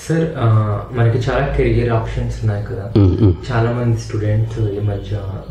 Sir ఆ, మనకి చాలా కెరియర్ ఆప్షన్స్ ఉన్నాయి కదా చాలా మంది స్టూడెంట్స్ ఈ మధ్య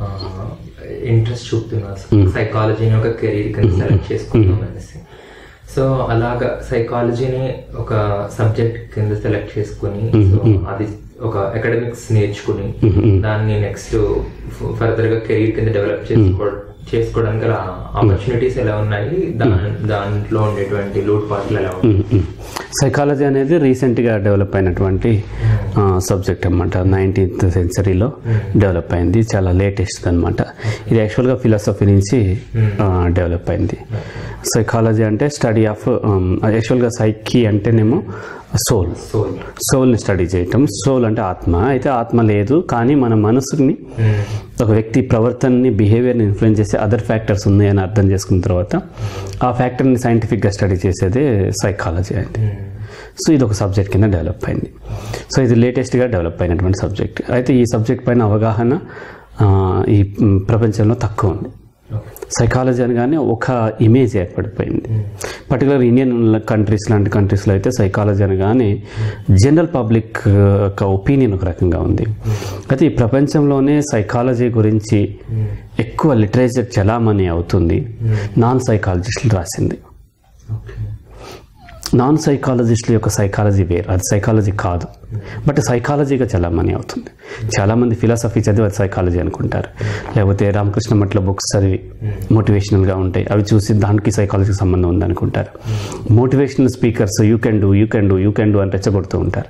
ఇంట్రెస్ట్ చూపుతున్నారు సైకాలజీని ఒక కెరీర్ కింద సెలెక్ట్ చేసుకుందాం అనేసి సో అలాగా సైకాలజీని ఒక సబ్జెక్ట్ కింద సెలెక్ట్ చేసుకుని సో అది ఒక అకాడమిక్స్ నేర్చుకుని దాన్ని నెక్స్ట్ ఫర్దర్ గా కెరీర్ కింద డెవలప్ చేసుకో చేసుకోవడానికి గల ఆపర్చునిటీస్ ఎలా ఉన్నాయి దాని దాంట్లో ఉండేటువంటి లోటు పాటలు ఎలా ఉన్నాయి సైకాలజీ అనేది రీసెంట్గా డెవలప్ అయినటువంటి సబ్జెక్ట్ అనమాట నైన్టీన్త్ సెంచరీలో డెవలప్ అయింది చాలా లేటెస్ట్ అనమాట ఇది యాక్చువల్గా ఫిలాసఫీ నుంచి డెవలప్ అయింది సైకాలజీ అంటే స్టడీ ఆఫ్ యాక్చువల్గా సైకి అంటేనేమో సోల్ సోల్ సోల్ని స్టడీ చేయటం సోల్ అంటే ఆత్మ అయితే ఆత్మ లేదు కానీ మన మనసుని ఒక వ్యక్తి ప్రవర్తనని బిహేవియర్ని ఇన్ఫ్లుయెన్స్ చేసే అదర్ ఫ్యాక్టర్స్ ఉన్నాయని అర్థం చేసుకున్న తర్వాత ఆ ఫ్యాక్టర్ని సైంటిఫిక్గా స్టడీ చేసేదే సైకాలజీ అండి సో ఇది ఒక సబ్జెక్ట్ కింద డెవలప్ అయింది సో ఇది లేటెస్ట్గా డెవలప్ అయినటువంటి సబ్జెక్ట్ అయితే ఈ సబ్జెక్ట్ పైన అవగాహన ఆ, ఈ మ్, ప్రపంచంలో తక్కువ ఉంది సైకాలజీ అనగానే ఒక ఇమేజ్ ఏర్పడిపోయింది పర్టికులర్ ఇండియన్ కంట్రీస్ లాంటి కంట్రీస్లో అయితే సైకాలజీ అనగానే జనరల్ పబ్లిక్ యొక్క ఒపీనియన్ ఒక రకంగా ఉంది అయితే ఈ ప్రపంచంలోనే సైకాలజీ గురించి ఎక్కువ లిటరేచర్ చలామణి అవుతుంది నాన్ సైకాలజిస్టులు రాసింది ఓకే నాన్ సైకాలజిస్టుల యొక్క సైకాలజీ వేరు అది సైకాలజీ కాదు బట్ సైకాలజీగా చలామణి అవుతుంది చాలామంది ఫిలాసఫీ చదివి అది సైకాలజీ అనుకుంటారు లేకపోతే రామకృష్ణ మట్ల బుక్స్ చదివి మోటివేషనల్గా ఉంటాయి అవి చూసి దానికి సైకాలజీకి సంబంధం ఉందనుకుంటారు motivational speakers you can do you can do you can do అని రెచ్చగొడుతూ ఉంటారు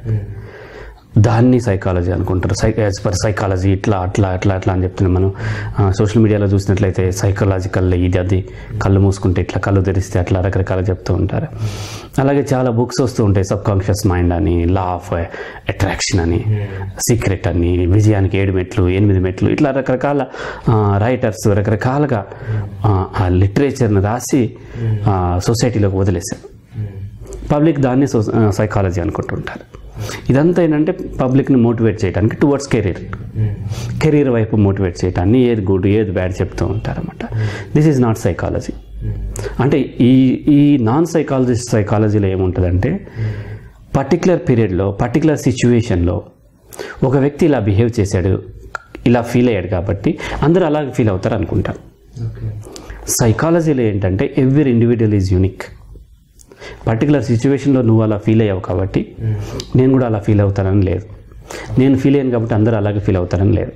దాన్ని సైకాలజీ అనుకుంటారు సై యాజ్ పర్ సైకాలజీ ఇట్లా అట్లా అట్లా అట్లా అని చెప్తున్నాం మనం సోషల్ మీడియాలో చూసినట్లయితే సైకలాజికల్ ఇది అది కళ్ళు మూసుకుంటే ఇట్లా కళ్ళు తెరిస్తే అట్లా రకరకాల చెప్తూ ఉంటారు అలాగే చాలా బుక్స్ వస్తూ ఉంటాయి సబ్ కాన్షియస్ మైండ్ అని లా ఆఫ్ అట్రాక్షన్ అని సీక్రెట్ అని విజయానికి ఏడు మెట్లు ఎనిమిది మెట్లు ఇట్లా రకరకాల రైటర్స్ రకరకాలుగా ఆ, ఆ లిటరేచర్ని రాసి ఆ, సొసైటీలోకి వదిలేశారు పబ్లిక్ దాన్ని సో సైకాలజీ అనుకుంటుంటారు ఇదంతా ఏంటంటే పబ్లిక్ని మోటివేట్ చేయడానికి టువర్డ్స్ కెరీర్ కెరీర్ వైపు మోటివేట్ చేయడాన్ని ఏది గుడ్ ఏది బ్యాడ్ చెప్తూ ఉంటారన్నమాట దిస్ ఈజ్ నాట్ సైకాలజీ అంటే ఈ ఈ నాన్ సైకాలజిస్ట్ సైకాలజీలో ఏముంటుందంటే పర్టికులర్ పీరియడ్లో పర్టికులర్ సిచ్యువేషన్లో ఒక వ్యక్తి ఇలా బిహేవ్ చేశాడు ఇలా ఫీల్ అయ్యాడు కాబట్టి అందరూ అలాగే ఫీల్ అవుతారు అనుకుంటారు ఓకే సైకాలజీలో ఏంటంటే every individual is unique particular సిచ్యువేషన్లో నువ్వు అలా ఫీల్ అయ్యావు కాబట్టి నేను కూడా అలా ఫీల్ అవుతానని లేదు నేను ఫీల్ అయ్యాను కాబట్టి అందరూ అలాగే ఫీల్ అవుతారని లేదు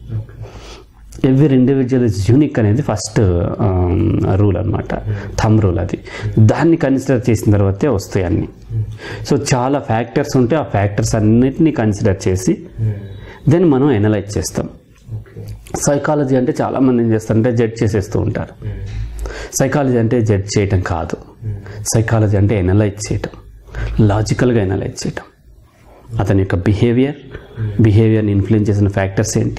okay every individual is unique అనేది ఫస్ట్ రూల్ అనమాట థమ్ రూల్ అది దాన్ని కన్సిడర్ చేసిన తర్వాతే వస్తాయి అన్నీ సో చాలా ఫ్యాక్టర్స్ ఉంటే ఆ ఫ్యాక్టర్స్ అన్నిటినీ కన్సిడర్ చేసి దెన్ మనం ఎనలైజ్ చేస్తాం ఓకే సైకాలజీ అంటే చాలామంది ఏం చేస్తారంటే జడ్జ్ చేసేస్తూ ఉంటారు సైకాలజీ అంటే జడ్జ్ చేయటం కాదు సైకాలజీ అంటే ఎనలైజ్ చేయటం లాజికల్గా ఎనలైజ్ చేయటం అతని యొక్క బిహేవియర్ బిహేవియర్ని ఇన్ఫ్లుయెన్స్ చేసిన ఫ్యాక్టర్స్ ఏంటి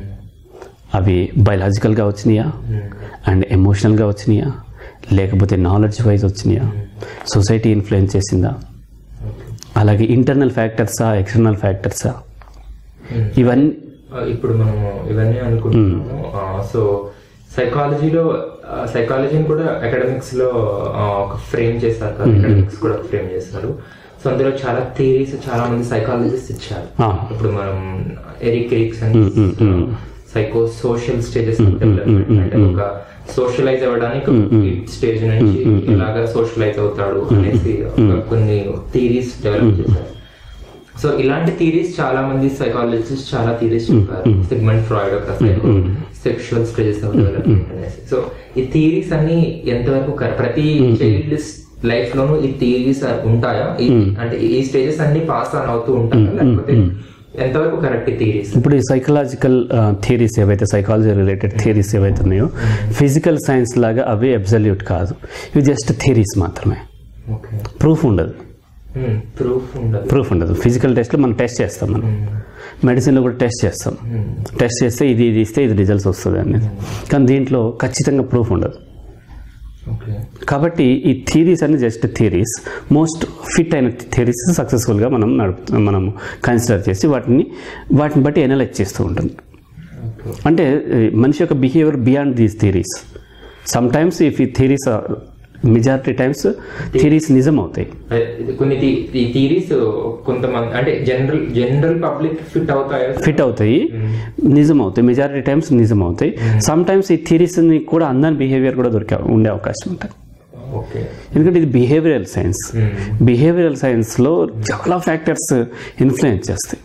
అవి బయలాజికల్గా వచ్చినాయా అండ్ ఎమోషనల్గా వచ్చినాయా లేకపోతే నాలెడ్జ్ వైజ్ వచ్చినాయా సొసైటీ ఇన్ఫ్లుయెన్స్ చేసిందా అలాగే ఇంటర్నల్ ఫ్యాక్టర్సా ఎక్స్టర్నల్ ఫ్యాక్టర్సా ఇవన్నీ ఆ, ఇప్పుడు మనము ఇవన్నీ అనుకుంటున్నాము సో సైకాలజీలో సైకాలజీని కూడా అకాడమిక్స్ లో ఆ, ఒక ఫ్రేమ్ చేస్తారు కదా అకాడమిక్స్ కూడా ఒక ఫ్రేమ్ చేస్తారు సో అందులో చాలా థియరీస్ చాలా మంది సైకాలజిస్ట్ ఇచ్చారు ఆ, ఇప్పుడు మనం Erik Erikson psychosocial stages development అంటే ఒక సోషలైజ్ అవ్వడానికి స్టేజ్ నుంచి ఎలాగా సోషలైజ్ అవుతాడు అనేసి ఒక కొన్ని థీరీస్ డెవలప్ చేశారు సో ఇలాంటి థీరీస్ చాలా మంది సైకాలజిస్ట్ చాలా థీరీస్ చెప్పారు సిగ్మెంట్ ఫ్రాయిడ్ ఒక సెక్షువల్ స్టేజెస్ ఆఫ్ డెవలప్మెంట్ అనేసి సో ఈ థీరీస్ అన్ని ఎంతవరకు కరెక్ట్ ప్రతి చైల్డ్ లైఫ్ లోనూ ఈ థీరీస్ ఉంటాయా ఈ- అంటే ఈ స్టేజెస్ అన్ని పాస్ ఆన్ అవుతూ ఉంటాయా లేకపోతే ఎంతవరకు కరెక్ట్ ఈ థీరీస్ ఇప్పుడు ఈ సైకలాజికల్ థియరీస్ ఏవైతే సైకాలజీ రిలేటెడ్ థియరీస్ ఏవైతే ఉన్నాయో ఫిజికల్ సైన్స్ లాగా అవి అబ్జల్యూట్ కాదు ఇవి జస్ట్ థియరీస్ మాత్రమే ఓకే ప్రూఫ్ ఉండదు ప్రూఫ్ ఉండదు ప్రూఫ్ ఉండదు ఫిజికల్ టెస్ట్లో మనం టెస్ట్ చేస్తాం మనం మెడిసిన్లో కూడా టెస్ట్ చేస్తాం టెస్ట్ చేస్తే ఇది ఇది ఇస్తే ఇది రిజల్ట్స్ వస్తుంది అనేది కానీ దీంట్లో ఖచ్చితంగా ప్రూఫ్ ఉండదు ఓకే కాబట్టి ఈ థియరీస్ అన్ని జస్ట్ థియరీస్ మోస్ట్ ఫిట్ అయిన థియరీస్ సక్సెస్ఫుల్గా మనం నడుపు మనం కన్సిడర్ చేసి వాటిని వాటిని బట్టి ఎనలైజ్ చేస్తూ ఉంటుంది ఓకే అంటే ఏ, మనిషి యొక్క behaviour beyond these theories sometimes if ఈ థియరీస్ మెజారిటీ టైమ్స్ థిరీస్ నిజం అవుతాయి అదే, కొన్ని థీరీస్ కొంతమంది అంటే జనరల్ జనరల్ పబ్లిక్ ఫిట్ అవుతాయో ఫిట్ అవుతాయి నిజం అవుతాయి మెజారిటీ టైమ్స్ నిజం అవుతాయి సమ్ టైమ్స్ ఈ థిరీస్ని కూడా అందని బిహేవియర్ కూడా దొరికే ఉండే అవకాశం ఉంటుంది ఓకే ఎందుకంటే ఇది బిహేవియరల్ సైన్స్ బిహేవియరల్ సైన్స్లో చాలా ఫ్యాక్టర్స్ ఇన్ఫ్లుయెన్స్ చేస్తాయి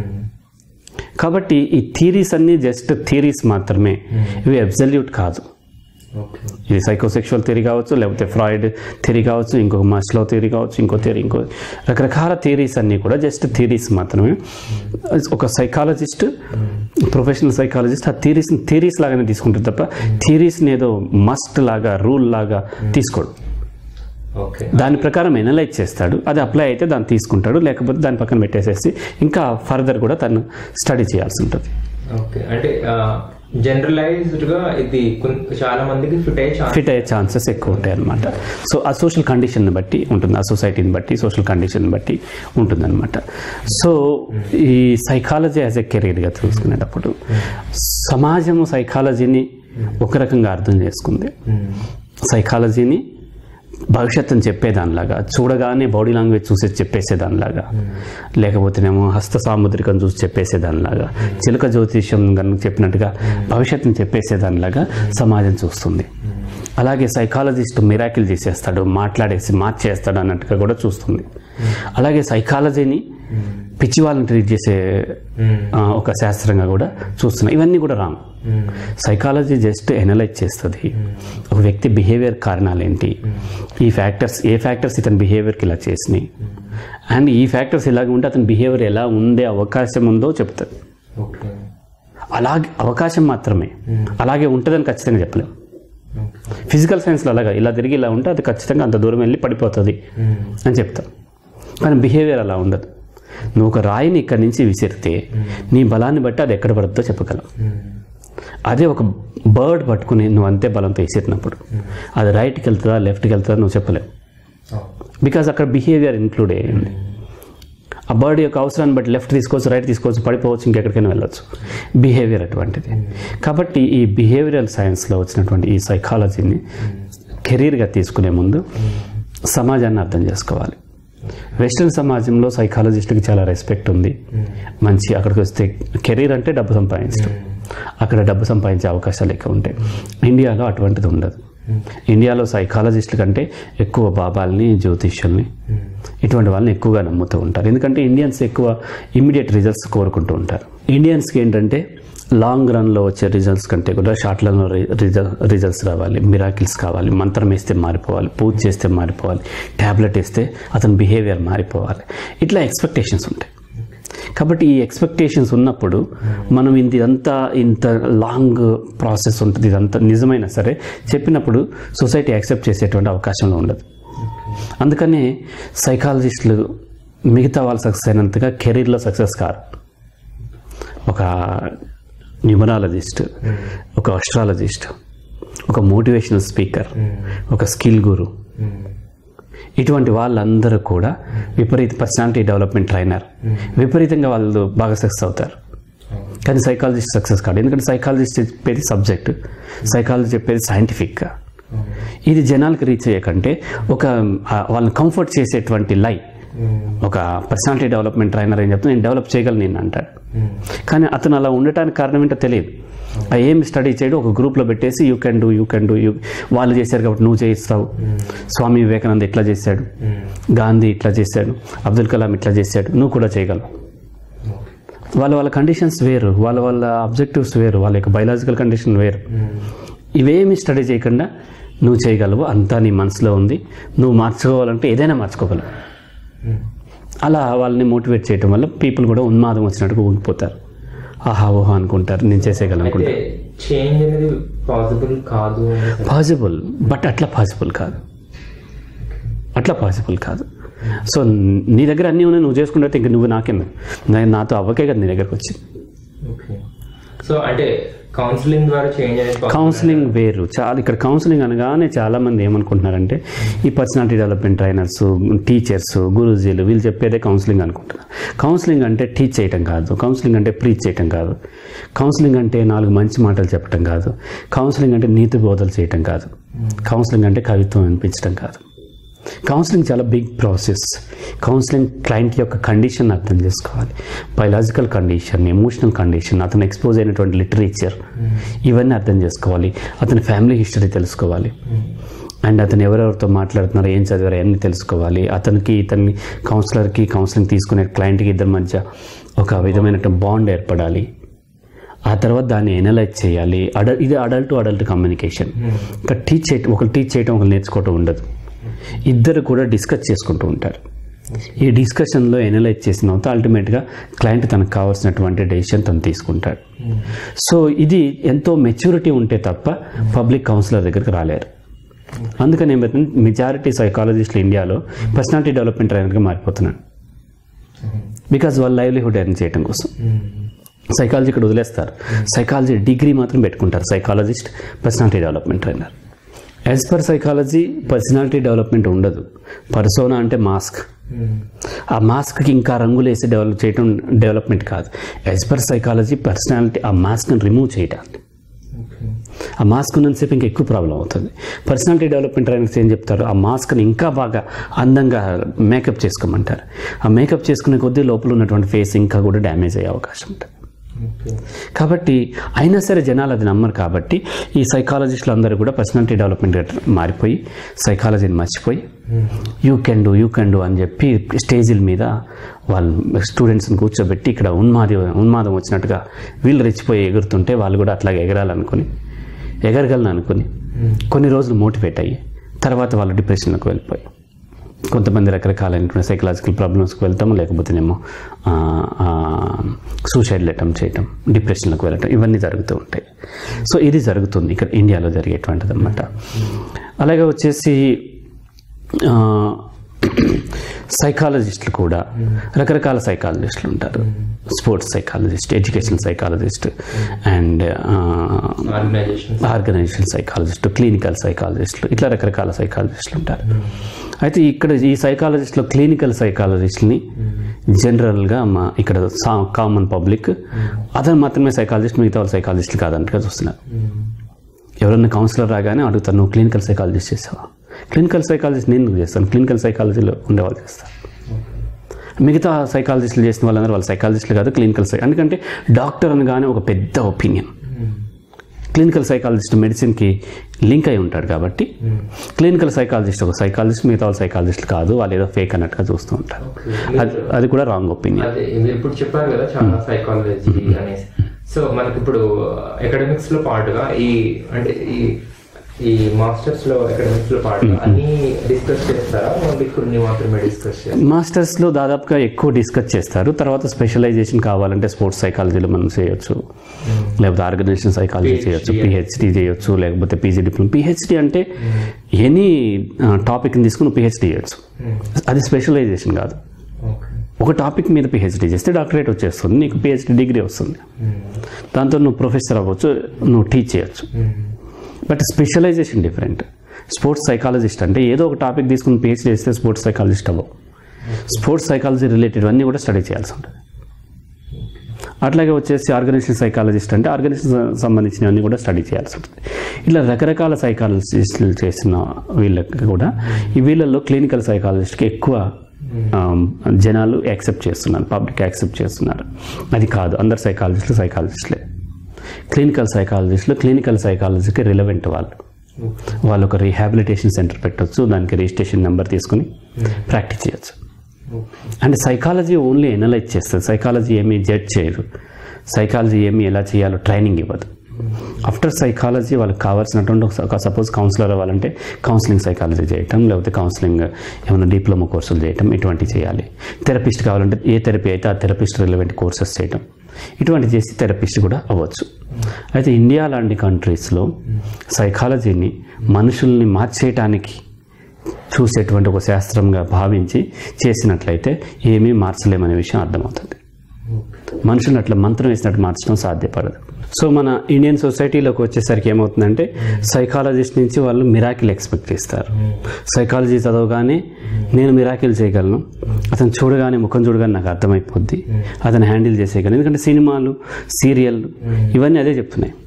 కాబట్టి ఈ థీరీస్ అన్నీ జస్ట్ థీరీస్ మాత్రమే ఇవి అబ్జల్యూట్ కాదు ఓకే ఇది సైకోసెక్షువల్ థియరీ కావచ్చు లేకపోతే ఫ్రాయిడ్ థియరీ కావచ్చు ఇంకొక మస్లో థియరీ కావచ్చు ఇంకో థియరీ ఇంకో రకరకాల థియరీస్ అన్నీ కూడా జస్ట్ థియరీస్ మాత్రమే ఒక సైకాలజిస్ట్ ప్రొఫెషనల్ సైకాలజిస్ట్ ఆ థియరీస్ థియరీస్ లాగానే తీసుకుంటారు తప్ప థియరీస్ని ఏదో మస్ట్ లాగా రూల్ లాగా తీసుకోడు ఓకే దాని ప్రకారం ఎనలైజ్ చేస్తాడు అది అప్లై అయితే దాన్ని తీసుకుంటాడు లేకపోతే దాని పక్కన పెట్టేసేసి ఇంకా ఫర్దర్ కూడా తను స్టడీ చేయాల్సి ఉంటుంది ఓకే అంటే జనరలైజ్డ్ గా ఇది కొన్- చాలా మందికి ఫిట్ అయ్యే ఛాన్స్ ఫిట్ అయ్యే ఛాన్సెస్ ఎక్కువ ఉంటాయి అనమాట సో ఆ సోషల్ కండిషన్ బట్టి ఉంటుంది ఆ సొసైటీని బట్టి సోషల్ కండిషన్ బట్టి ఉంటుందన్నమాట సో ఈ సైకాలజీ యాజ్ ఎ కెరీర్గా చూసుకునేటప్పుడు సమాజము సైకాలజీని ఒక రకంగా అర్థం చేసుకుంది సైకాలజీని భవిష్యత్తుని చెప్పేదానిలాగా చూడగానే బాడీ లాంగ్వేజ్ చూసి చెప్పేసేదానిలాగా లేకపోతేనేమో హస్త సాముద్రికం చూసి చెప్పేసేదానిలాగా చిలుక జ్యోతిష్యం కనుక చెప్పినట్టుగా భవిష్యత్తుని చెప్పేసేదానిలాగా సమాజం చూస్తుంది అలాగే సైకాలజిస్ట్ మిరాకిల్ చేసేస్తాడు మాట్లాడేసి మార్చేస్తాడు అన్నట్టుగా కూడా చూస్తుంది అలాగే సైకాలజీని పిచ్చి వాళ్ళని ట్రీట్ చేసే ఆ, ఒక శాస్త్రంగా కూడా చూస్తున్నాయి ఇవన్నీ కూడా రాంగ్ సైకాలజీ జస్ట్ ఎనలైజ్ చేస్తుంది ఒక వ్యక్తి బిహేవియర్ కారణాలు ఏంటి ఈ ఫ్యాక్టర్స్ ఏ ఫ్యాక్టర్స్ ఇతని బిహేవియర్కి ఇలా చేసినాయి అండ్ ఈ ఫ్యాక్టర్స్ ఇలాగ ఉంటే అతని బిహేవియర్ ఎలా ఉండే అవకాశం ఉందో చెప్తుంది ఓకే అలాగే అవకాశం మాత్రమే అలాగే ఉంటుందని ఖచ్చితంగా చెప్పలేం ఫిజికల్ సైన్స్లో అలాగా ఇలా తిరిగి ఇలా ఉంటే అది ఖచ్చితంగా అంత దూరం వెళ్ళి పడిపోతుంది అని చెప్తాం కానీ బిహేవియర్ అలా ఉండదు నువ్వు ఒక రాయిని ఇక్కడి నుంచి విసిరితే నీ బలాన్ని బట్టి అది ఎక్కడ పడుతుందో చెప్పగలం అదే ఒక బర్డ్ పట్టుకుని నువ్వు అంతే బలంతో విసిరినప్పుడు అది రైట్కి వెళ్తుందా లెఫ్ట్కి వెళ్తుందా నువ్వు చెప్పలేవు బికాజ్ అక్కడ బిహేవియర్ ఇంక్లూడ్ అయ్యింది ఆ బర్డ్ యొక్క అవసరాన్ని బట్టి లెఫ్ట్ తీసుకోవచ్చు రైట్ తీసుకోవచ్చు పడిపోవచ్చు ఇంకెక్కడికైనా వెళ్ళొచ్చు బిహేవియర్ అటువంటిది కాబట్టి ఈ బిహేవియరల్ సైన్స్లో వచ్చినటువంటి ఈ సైకాలజీని కెరీర్గా తీసుకునే ముందు సమాజాన్ని అర్థం చేసుకోవాలి వెస్ట్రన్ సమాజంలో సైకాలజిస్ట్కి చాలా రెస్పెక్ట్ ఉంది మంచి అక్కడికి వస్తే కెరీర్ అంటే డబ్బు సంపాదించడం అక్కడ డబ్బు సంపాదించే అవకాశాలు ఎక్కువ ఉంటాయి ఇండియాలో అటువంటిది ఉండదు ఇండియాలో సైకాలజిస్టుల కంటే ఎక్కువ బాబాల్ని జ్యోతిష్యుల్ని ఇటువంటి వాళ్ళని ఎక్కువగా నమ్ముతూ ఉంటారు ఎందుకంటే ఇండియన్స్ ఎక్కువ ఇమ్మీడియట్ రిజల్ట్స్ కోరుకుంటూ ఉంటారు ఇండియన్స్కి ఏంటంటే లాంగ్ రన్లో వచ్చే రిజల్ట్స్ కంటే కూడా షార్ట్ రన్లో రిజల్ట్స్ రావాలి మిరాకిల్స్ కావాలి మంత్రం వేస్తే మారిపోవాలి పూజ చేస్తే మారిపోవాలి ట్యాబ్లెట్ వేస్తే అతని బిహేవియర్ మారిపోవాలి ఇట్లా ఎక్స్పెక్టేషన్స్ ఉంటాయి కాబట్టి ఈ ఎక్స్పెక్టేషన్స్ ఉన్నప్పుడు మనం ఇంత ఇదంతా ఇంత లాంగ్ ప్రాసెస్ ఉంటుంది ఇదంతా నిజమైనా సరే చెప్పినప్పుడు సొసైటీ యాక్సెప్ట్ చేసేటువంటి అవకాశంలో ఉండదు అందుకనే సైకాలజిస్టులు మిగతా వాళ్ళు సక్సెస్ అయినంతగా కెరీర్లో సక్సెస్ కారు ఒక న్యూమరాలజిస్ట్ ఒక అస్ట్రాలజిస్ట్ ఒక మోటివేషనల్ స్పీకర్ ఒక స్కిల్ గురు ఇటువంటి వాళ్ళందరూ కూడా విపరీత పర్సనాలిటీ డెవలప్మెంట్ ట్రైనర్ విపరీతంగా వాళ్ళు బాగా సక్సెస్ అవుతారు కానీ సైకాలజిస్ట్ సక్సెస్ కాదు ఎందుకంటే సైకాలజిస్ట్ చెప్పేది సబ్జెక్ట్ సైకాలజీ చెప్పేది సైంటిఫిక్గా ఇది జనాలకు రీచ్ అయ్యకంటే ఒక ఆ, వాళ్ళని కంఫర్ట్ చేసేటువంటి లై ఒక పర్సనాలిటీ డెవలప్మెంట్ ట్రైనర్ ఏం చెప్తే నేను డెవలప్ చేయగలను నేను అంటాడు కానీ అతను అలా ఉండటానికి కారణం ఏంటో తెలియదు ఆ ఏం స్టడీ చేయడం ఒక గ్రూప్లో పెట్టేసి you can do you can do you వాళ్ళు చేశారు కాబట్టి నువ్వు చేయిస్తావు స్వామి వివేకానంద ఇట్లా చేశాడు గాంధీ ఇట్లా చేశాడు అబ్దుల్ కలాం ఇట్లా చేశాడు నువ్వు కూడా చేయగలవు వాళ్ళ వాళ్ళ కండిషన్స్ వేరు వాళ్ళ వాళ్ళ అబ్జెక్టివ్స్ వేరు వాళ్ళ యొక్క బయలాజికల్ కండిషన్ వేరు ఇవేమి స్టడీ చేయకుండా నువ్వు చేయగలవు అంతా నీ మనసులో ఉంది నువ్వు మార్చుకోవాలంటే ఏదైనా మార్చుకోగలవు అలా వాళ్ళని మోటివేట్ చేయటం వల్ల పీపుల్ కూడా ఉన్మాదం వచ్చినట్టుగా ఊగిపోతారు ఆహా ఓహో అనుకుంటారు నేను చేసేయగలను అయితే అనుకుంటారు చేంజ్ అనేది పాసిబుల్ కాదు అనేసి పాసిబుల్ బట్ అట్లా పాసిబుల్ కాదు అట్లా పాసిబుల్ కాదు సో నీ దగ్గర అన్నీ ఉన్నాయి నువ్వు చేసుకుంటే ఇంక నువ్వు నాకేందు నేను నాతో అవ్వకే కదా నీ దగ్గరకు వచ్చింది ఓకే సో అంటే కౌన్సిలింగ్ ద్వారా చేంజ్ అనేది possible. కౌన్సిలింగ్ వేరు చాలా ఇక్కడ కౌన్సిలింగ్ అనగానే చాలా మంది ఏమనుకుంటున్నారంటే ఈ పర్సనాలిటీ డెవలప్మెంట్ ట్రైనర్స్ టీచర్స్ గురూజీలు వీళ్ళు చెప్పేదే కౌన్సిలింగ్ అనుకుంటున్నారు కౌన్సిలింగ్ అంటే టీచ్ చేయటం కాదు కౌన్సిలింగ్ అంటే ప్రీచ్ చేయటం కాదు కౌన్సిలింగ్ అంటే నాలుగు మంచి మాటలు చెప్పటం కాదు కౌన్సిలింగ్ అంటే నీతి బోధలు చేయటం కాదు కౌన్సిలింగ్ అంటే కవిత్వం అనిపించడం కాదు కౌన్సిలింగ్ చాలా బిగ్ ప్రాసెస్ కౌన్సిలింగ్ క్లయింట్ యొక్క కండిషన్ అర్థం చేసుకోవాలి బయలాజికల్ కండిషన్ ఎమోషనల్ కండిషన్ అతను ఎక్స్పోజ్ అయినటువంటి లిటరేచర్ ఇవన్నీ అర్థం చేసుకోవాలి అతని ఫ్యామిలీ హిస్టరీ తెలుసుకోవాలి అండ్ అతను ఎవరెవరితో మాట్లాడుతున్నారో ఏం చదివారో అన్నీ తెలుసుకోవాలి అతనికి ఇతన్ని కౌన్సిలర్కి కౌన్సిలింగ్ తీసుకునే క్లయింట్కి ఇద్దరి మధ్య ఒక విధమైన బాండ్ ఏర్పడాలి ఆ తర్వాత దాన్ని ఎనలైజ్ చేయాలి అడ ఇది అడల్ట్ టు అడల్ట్ కమ్యూనికేషన్ ఇంకా టీచ్ చేయటం ఒకరు టీచ్ చేయటం ఒకరు నేర్చుకోవటం ఉండదు ఇద్దరు కూడా డిస్కస్ చేసుకుంటూ ఉంటారు ఈ డిస్కషన్లో ఎనలైజ్ చేసిన తర్వాత అల్టిమేట్గా క్లయింట్ తనకు కావాల్సినటువంటి డెసిషన్ తను తీసుకుంటాడు సో ఇది ఎంతో మెచ్యూరిటీ ఉంటే తప్ప పబ్లిక్ కౌన్సిలర్ దగ్గరికి రాలేరు అందుకని ఏమైతే మెజారిటీ సైకాలజిస్టులు ఇండియాలో పర్సనాలిటీ డెవలప్మెంట్ ట్రైనర్గా మారిపోతున్నాడు బికాజ్ వాళ్ళ లైవ్లీహుడ్ ఎర్న్ చేయడం కోసం సైకాలజీ ఇక్కడ వదిలేస్తారు సైకాలజీ డిగ్రీ మాత్రం పెట్టుకుంటారు psychologist personality development trainer as per psychology personality development ఉండదు పర్సోనా అంటే మాస్క్ ఆ మాస్క్కి ఇంకా రంగులు వేసి డెవలప్ చేయడం డెవలప్మెంట్ కాదు యాజ్ పర్ సైకాలజీ పర్సనాలిటీ ఆ మాస్క్ని రిమూవ్ చేయడానికి ఆ మాస్క్ ఉన్నంతసేపు ఇంకా ఎక్కువ ప్రాబ్లం అవుతుంది పర్సనాలిటీ డెవలప్మెంట్ ట్రైనర్స్ ఏం చెప్తారు ఆ మాస్క్ని ఇంకా బాగా అందంగా మేకప్ చేసుకోమంటారు ఆ మేకప్ చేసుకునే కొద్దీ లోపల ఉన్నటువంటి ఫేస్ ఇంకా కూడా డ్యామేజ్ అయ్యే అవకాశం ఉంటుంది కాబట్టి అయినా సరే జనాలు అది నమ్మరు కాబట్టి ఈ సైకాలజిస్టులు అందరూ కూడా పర్సనాలిటీ డెవలప్మెంట్ మారిపోయి సైకాలజీని మర్చిపోయి you can do you can do అని చెప్పి స్టేజీల మీద వాళ్ళు స్టూడెంట్స్ని కూర్చోబెట్టి ఇక్కడ ఉన్మాది ఉన్మాదం వచ్చినట్టుగా వీళ్ళు రెచ్చిపోయి ఎగురుతుంటే వాళ్ళు కూడా అట్లాగే ఎగరాలనుకుని ఎగరగలను అనుకుని కొన్ని రోజులు మోటివేట్ అయ్యి తర్వాత వాళ్ళు డిప్రెషన్లోకి వెళ్ళిపోయి కొంతమంది రకరకాలైనటువంటి సైకలాజికల్ ప్రాబ్లమ్స్కి వెళ్తాం లేకపోతేనేమో సూసైడ్ అటెంప్ట్ చేయటం డిప్రెషన్లోకి వెళ్ళటం ఇవన్నీ జరుగుతూ ఉంటాయి సో ఇది జరుగుతుంది ఇక్కడ ఇండియాలో జరిగేటువంటిది అనమాట అలాగే వచ్చేసి ఆ, సైకాలజిస్టులు కూడా రకరకాల సైకాలజిస్టులు ఉంటారు sports psychologist education psychologist and organisation organisation psychologist clinical సైకాలజిస్టులు ఇట్లా రకరకాల సైకాలజిస్టులు ఉంటారు అయితే ఇక్కడ ఈ సైకాలజిస్ట్లో క్లినికల్ సైకాలజిస్ట్ని జనరల్గా మా ఇక్కడ కామన్ పబ్లిక్ అతను మాత్రమే సైకాలజిస్ట్ మిగతా వాళ్ళు సైకాలజిస్టులు కాదంటగా చూస్తున్నారు ఎవరన్నా కౌన్సిలర్ రాగానే అడుగుతారు నువ్వు క్లినికల్ సైకాలజిస్ట్ చేసావా క్లినికల్ సైకాలజిస్ట్ నేను ఎందుకు చేస్తాను క్లినికల్ సైకాలజీలో ఉండేవాళ్ళు చేస్తారు మిగతా సైకాలజిస్టులు చేసిన వాళ్ళందరూ వాళ్ళు సైకాలజిస్టులు కాదు క్లినికల్ సై ఎందుకంటే డాక్టర్ అనగానే ఒక పెద్ద ఒపీనియన్ క్లినికల్ సైకాలజిస్ట్ మెడిసిన్కి లింక్ అయి ఉంటాడు కాబట్టి క్లినికల్ సైకాలజిస్ట్ ఒక సైకాలజిస్ట్ మిగతా వాళ్ళు సైకాలజిస్ట్ కాదు వాళ్ళు ఏదో ఫేక్ అన్నట్టుగా చూస్తూ ఉంటారు అది అది కూడా రాంగ్ ఒపీనియన్ అదే మీరు ఇప్పుడు చెప్పారు కదా చాలా సైకాలజీ అనేసి సో మనకి ఇప్పుడు అకాడమిక్స్ లో పాటుగా ఈ అంటే ఈ ఈ మాస్టర్స్ లో అకాడమిక్స్ లో పాటుగా అన్ని డిస్కస్ చేస్తారా ఓన్లీ కొన్ని మాత్రమే డిస్కస్ చేస్తారా మాస్టర్స్లో దాదాపుగా ఎక్కువ డిస్కస్ చేస్తారు తర్వాత స్పెషలైజేషన్ కావాలంటే స్పోర్ట్స్ సైకాలజీలో మనం చేయొచ్చు లేకపోతే ఆర్గనైజేషన్ సైకాలజీ చేయొచ్చు పిహెచ్డి చేయొచ్చు లేకపోతే పీజీ డిప్లొమా పిహెచ్డి అంటే ఎనీ టాపిక్ని తీసుకుని పిహెచ్డి చేయొచ్చు అది స్పెషలైజేషన్ కాదు ఓకే ఒక టాపిక్ మీద పిహెచ్డి చేస్తే డాక్టరేట్ వచ్చేస్తుంది నీకు పిహెచ్డి డిగ్రీ వస్తుంది దాంతో నువ్వు ప్రొఫెసర్ అవ్వచ్చు నువ్వు టీచ్ చేయొచ్చు but specialisation different sports psychologist అంటే ఏదో ఒక టాపిక్ తీసుకుని పిహెచ్డి చేస్తే స్పోర్ట్స్ సైకాలజిస్ట్ అవ్వవు స్పోర్ట్స్ సైకాలజీ రిలేటెడ్ అన్నీ కూడా స్టడీ చేయాల్సి ఉంటుంది అట్లాగే వచ్చేసి ఆర్గనైజేషన్ సైకాలజిస్ట్ అంటే ఆర్గనైజేషన్ సంబంధించినవన్నీ కూడా స్టడీ చేయాల్సి ఉంటుంది ఇట్లా రకరకాల సైకాలజిస్టులు చేసిన వీళ్ళకి కూడా ఈ వీళ్ళల్లో క్లినికల్ సైకాలజిస్ట్కి ఎక్కువ ఆ, జనాలు యాక్సెప్ట్ చేస్తున్నారు పబ్లిక్ యాక్సెప్ట్ చేస్తున్నారు అది కాదు అందరు సైకాలజిస్టులు సైకాలజిస్టులే క్లినికల్ సైకాలజిస్టులు క్లినికల్ సైకాలజీకి రిలవెంట్ వాళ్ళు వాళ్ళు ఒక రీహాబిలిటేషన్ సెంటర్ పెట్టొచ్చు దానికి రిజిస్ట్రేషన్ నెంబర్ తీసుకుని ప్రాక్టీస్ చేయొచ్చు అంటే సైకాలజీ ఓన్లీ ఎనలైజ్ చేస్తుంది సైకాలజీ ఏమీ జడ్జ్ చేయదు సైకాలజీ ఏమి ఎలా చేయాలో ట్రైనింగ్ ఇవ్వదు ఆఫ్టర్ సైకాలజీ వాళ్ళకి కావాల్సినటువంటి ఒక సపోజ్ కౌన్సిలర్ అవ్వాలంటే కౌన్సిలింగ్ సైకాలజీ చేయటం లేకపోతే కౌన్సిలింగ్ ఏమైనా డిప్లొమా కోర్సులు చేయటం ఇటువంటివి చేయాలి థెరపిస్ట్ కావాలంటే ఏ థెరపీ అయితే ఆ థెరపిస్ట్ రిలవెంట్ కోర్సెస్ చేయటం ఇటువంటి చేసి థెరపిస్ట్ కూడా అవ్వచ్చు అయితే ఇండియా లాంటి కంట్రీస్లో సైకాలజీని మనుషుల్ని మార్చేయటానికి చూసేటువంటి ఒక శాస్త్రంగా భావించి చేసినట్లయితే ఏమీ మార్చలేమనే విషయం అర్థమవుతుంది మనుషులను అట్లా మంత్రం వేసినట్టు మార్చడం సాధ్యపడదు సో మన ఇండియన్ సొసైటీలోకి వచ్చేసరికి ఏమవుతుందంటే సైకాలజిస్ట్ నుంచి వాళ్ళు మిరాకిల్ ఎక్స్పెక్ట్ చేస్తారు సైకాలజీ చదవగానే నేను మిరాకిల్ చేయగలను అతను చూడగానే ముఖం చూడగానే నాకు అర్థమైపోద్ది అతను హ్యాండిల్ చేసేయగలను ఎందుకంటే సినిమాలు సీరియల్ ఇవన్నీ అదే చెప్తున్నాయి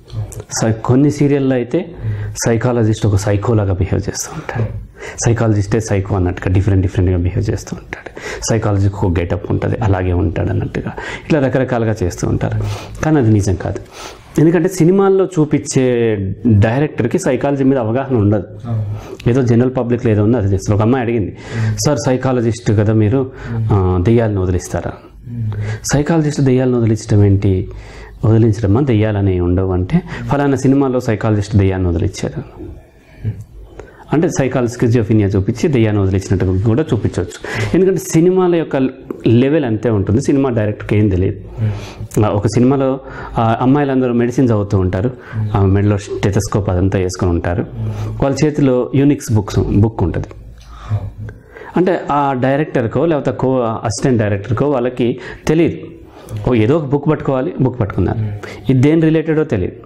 సై కొన్ని సీరియల్లో అయితే సైకాలజిస్ట్ ఒక సైకోలాగా బిహేవ్ చేస్తూ ఉంటాడు సైకాలజిస్టే సైకో అన్నట్టుగా డిఫరెంట్ డిఫరెంట్గా బిహేవ్ చేస్తూ ఉంటాడు సైకాలజీకి ఒక గెటప్ ఉంటుంది అలాగే ఉంటాడు అన్నట్టుగా ఇట్లా రకరకాలుగా చేస్తూ ఉంటారు కానీ అది నిజం కాదు ఎందుకంటే సినిమాల్లో చూపించే డైరెక్టర్కి సైకాలజీ మీద అవగాహన ఉండదు ఏదో జనరల్ పబ్లిక్లో ఏదో ఉందో అది చేస్తారు ఒక అమ్మాయి అడిగింది సార్ సైకాలజిస్ట్ కదా మీరు ఆ, దెయ్యాలను వదిలిస్తారా సైకాలజిస్ట్ దెయ్యాలను వదిలించడం ఏంటి వదిలించడమా దెయ్యాలని ఉండవు అంటే ఫలానా సినిమాలో సైకాలజిస్ట్ దెయ్యాన్ని వదిలించారు అంటే సైకాలజిస్కిజోఫినియా చూపించి దెయ్యాన్ని వదిలించినట్టు కూడా చూపించవచ్చు ఎందుకంటే సినిమాల యొక్క లెవెల్ అంతే ఉంటుంది సినిమా డైరెక్టర్కి ఏం తెలియదు ఆ, ఒక సినిమాలో ఆ, అమ్మాయిలందరూ మెడిసిన్ చదువుతూ ఉంటారు ఆ మెడలో టెతస్కోప్ అదంతా వేసుకొని ఉంటారు వాళ్ళ చేతిలో యూనిక్స్ బుక్స్ బుక్ ఉంటుంది అంటే ఆ డైరెక్టర్కో లేకపోతే కో అసిస్టెంట్ డైరెక్టర్కో వాళ్ళకి తెలియదు ఓ ఏదో ఒక బుక్ పట్టుకోవాలి బుక్ పట్టుకున్నారు ఇది దేని రిలేటెడో తెలియదు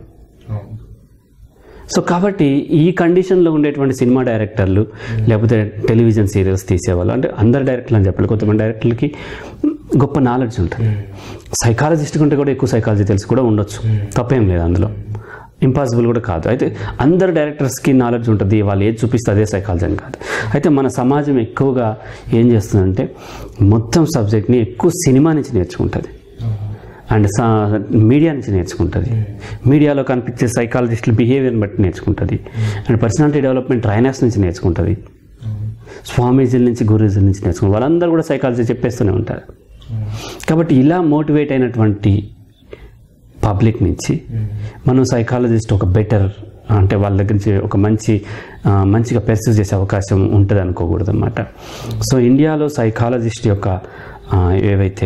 సో కాబట్టి ఈ కండిషన్లో ఉండేటువంటి సినిమా డైరెక్టర్లు లేకపోతే టెలివిజన్ సీరియల్స్ తీసేవాళ్ళు అంటే అందరు డైరెక్టర్లు అని చెప్పాలి కొంతమంది డైరెక్టర్లకి గొప్ప నాలెడ్జ్ ఉంటుంది సైకాలజిస్ట్ కంటే కూడా ఎక్కువ సైకాలజీ తెలిసి కూడా ఉండొచ్చు తప్పేం లేదు అందులో ఇంపాసిబుల్ కూడా కాదు అయితే అందరు డైరెక్టర్స్కి నాలెడ్జ్ ఉంటుంది వాళ్ళు ఏది చూపిస్తే అదే సైకాలజీ అని కాదు అయితే మన సమాజం ఎక్కువగా ఏం చేస్తుందంటే మొత్తం సబ్జెక్ట్ని ఎక్కువ సినిమా నుంచి నేర్చుకుంటుంది అండ్ సా మీడియా నుంచి నేర్చుకుంటుంది మీడియాలో కనిపించే సైకాలజిస్టుల బిహేవియర్ని బట్టి నేర్చుకుంటుంది అండ్ పర్సనాలిటీ డెవలప్మెంట్ ట్రైనర్స్ నుంచి నేర్చుకుంటుంది స్వామీజీల నుంచి గురూజీల నుంచి నేర్చుకుంటారు వాళ్ళందరూ కూడా సైకాలజీ చెప్పేస్తూనే ఉంటారు కాబట్టి ఇలా మోటివేట్ అయినటువంటి పబ్లిక్ నుంచి మనం సైకాలజిస్ట్ ఒక బెటర్ అంటే వాళ్ళ దగ్గర నుంచి ఒక మంచి ఆ, మంచిగా పెర్సీవ్ చేసే అవకాశం ఉంటుంది అనుకోకూడదు అనమాట సో ఇండియాలో సైకాలజిస్ట్ యొక్క ఆ, ఏవైతే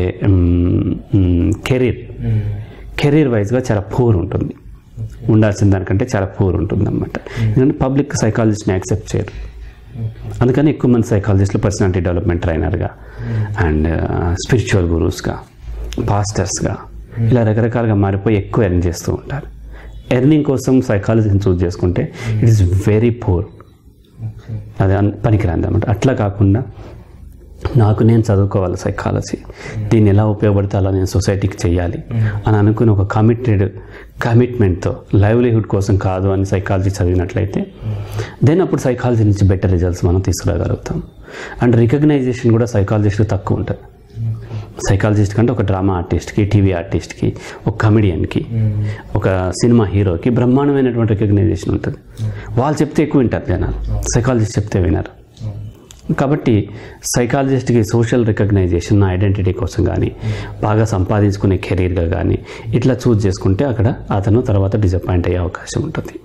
కెరీర్ కెరీర్ వైజ్గా చాలా పూర్ ఉంటుంది ఉండాల్సిన దానికంటే చాలా పూర్ ఉంటుంది అనమాట ఎందుకంటే పబ్లిక్ సైకాలజిస్ట్ని యాక్సెప్ట్ చేయరు అందుకని ఎక్కువ మంది సైకాలజిస్టులు పర్సనాలిటీ డెవలప్మెంట్ ట్రైనర్గా అండ్ స్పిరిచువల్ గురూస్గా పాస్టర్స్గా ఇలా రకరకాలుగా మారిపోయి ఎక్కువ ఎర్న్ చేస్తూ ఉంటారు ఎర్నింగ్ కోసం సైకాలజీని చూస్ చేసుకుంటే ఇట్ ఈస్ వెరీ పూర్ అది అన్- పనికిరాంది అనమాట అట్లా కాకుండా నాకు నేను చదువుకోవాలి సైకాలజీ దీన్ని ఎలా ఉపయోగపడితే అలా నేను సొసైటీకి చేయాలి అని అనుకుని ఒక కమిటెడ్ కమిట్మెంట్తో లైవ్లీహుడ్ కోసం కాదు అని సైకాలజీ చదివినట్లయితే దెన్ అప్పుడు సైకాలజీ నుంచి బెటర్ రిజల్ట్స్ మనం తీసుకురాగలుగుతాం అండ్ రికగ్నైజేషన్ కూడా సైకాలజిస్ట్కి తక్కువ ఉంటుంది సైకాలజిస్ట్ కంటే ఒక డ్రామా ఆర్టిస్ట్కి టీవీ ఆర్టిస్ట్కి ఒక కమెడియన్కి ఒక సినిమా హీరోకి బ్రహ్మాండమైనటువంటి రికగ్నైజేషన్ ఉంటుంది వాళ్ళు చెప్తే ఎక్కువ వింటారు జనాలు సైకాలజిస్ట్ చెప్తే వినరు కాబట్టి సైకాలజిస్ట్కి సోషల్ రికగ్నైజేషన్ ఐడెంటిటీ కోసం కానీ బాగా సంపాదించుకునే కెరీర్గా కానీ ఇట్లా చూజ్ చేసుకుంటే అక్కడ అతను తర్వాత డిసప్పాయింట్ అయ్యే అవకాశం ఉంటుంది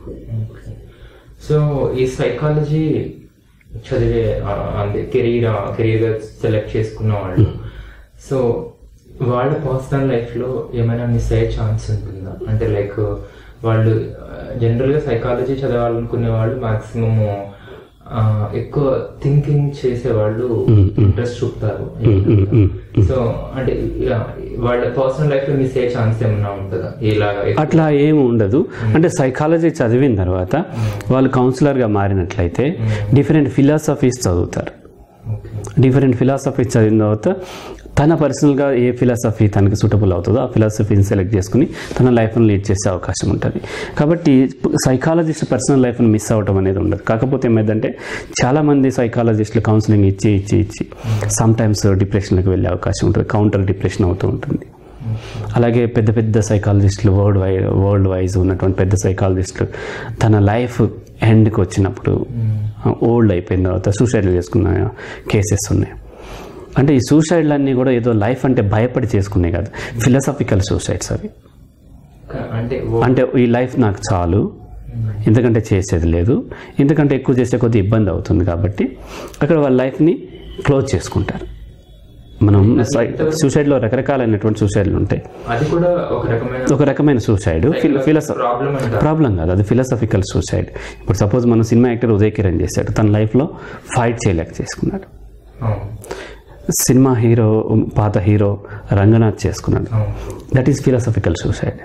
సో ఈ సైకాలజీ చదివే ఆ, అంటే కెరీర్ కెరీర్ గా సెలెక్ట్ చేసుకున్న వాళ్ళు సో వాళ్ళ పర్సనల్ లైఫ్ లో ఏమైనా మిస్ అయ్యే ఛాన్స్ ఉంటుందా అంటే లైక్ వాళ్ళు జనరల్ గా సైకాలజీ చదవాలనుకునే వాళ్ళు మాక్సిమం ఎక్కువ థింకింగ్ చేసే వాళ్ళు ఇంట్రెస్ట్ చూపుతారు సో అంటే ఇలా వాళ్ళ పర్సనల్ లైఫ్ లో మిస్ అయ్యే ఛాన్స్ ఏమైనా ఉంటుందా ఇలాగా అట్లా ఏమి ఉండదు అంటే సైకాలజీ చదివిన తర్వాత వాళ్ళు కౌన్సిలర్గా మారినట్లయితే డిఫరెంట్ ఫిలాసఫీస్ చదువుతారు ఓకే డిఫరెంట్ ఫిలాసఫీస్ చదివిన తర్వాత తన పర్సనల్గా ఏ ఫిలాసఫీ తనకి సూటబుల్ అవుతుందో ఆ ఫిలాసఫీని సెలెక్ట్ చేసుకుని తన లైఫ్ని లీడ్ చేసే అవకాశం ఉంటుంది కాబట్టి సైకాలజిస్ట్ పర్సనల్ లైఫ్ని మిస్ అవ్వడం అనేది ఉండదు కాకపోతే ఏమైందంటే చాలామంది సైకాలజిస్టులు కౌన్సిలింగ్ ఇచ్చి ఇచ్చి ఇచ్చి సమ్ టైమ్స్ డిప్రెషన్కి వెళ్ళే అవకాశం ఉంటుంది కౌంటర్ డిప్రెషన్ అవుతూ ఉంటుంది అలాగే పెద్ద పెద్ద సైకాలజిస్టులు వరల్డ్ వై వరల్డ్ వైజ్ ఉన్నటువంటి పెద్ద సైకాలజిస్టులు తన లైఫ్ ఎండ్కి వచ్చినప్పుడు ఓల్డ్ అయిపోయిన తర్వాత సూసైడ్ చేసుకున్న కేసెస్ ఉన్నాయి అంటే ఈ సూసైడ్లన్నీ కూడా ఏదో లైఫ్ అంటే భయపడి చేసుకునే కాదు ఫిలసాఫికల్ సూసైడ్స్ అవి అంటే అంటే ఈ లైఫ్ నాకు చాలు ఇంతకంటే చేసేది లేదు ఇంతకంటే ఎక్కువ చేసే కొద్ది ఇబ్బంది అవుతుంది కాబట్టి అక్కడ వాళ్ళ లైఫ్ని క్లోజ్ చేసుకుంటారు మనం సూసైడ్లో రకరకాలైనటువంటి సూసైడ్లు ఉంటాయి అది కూడా ఒక రకమైన ఒక రకమైన సూసైడ్ ఫిలసఫీ ప్రాబ్లం అంటారు ప్రాబ్లం కాదు అది ఫిలసాఫికల్ సూసైడ్ ఇప్పుడు సపోజ్ మన సినిమా యాక్టర్ ఉదయ్ కిరణ్ చేశాడు తన లైఫ్లో ఫైట్ చేయలేక చేసుకున్నాడు అవును సినిమా హీరో పాత హీరో రంగనాథ్ చేసుకున్నాడు అవును దట్ ఈస్ ఫిలాసఫికల్ సూసైడ్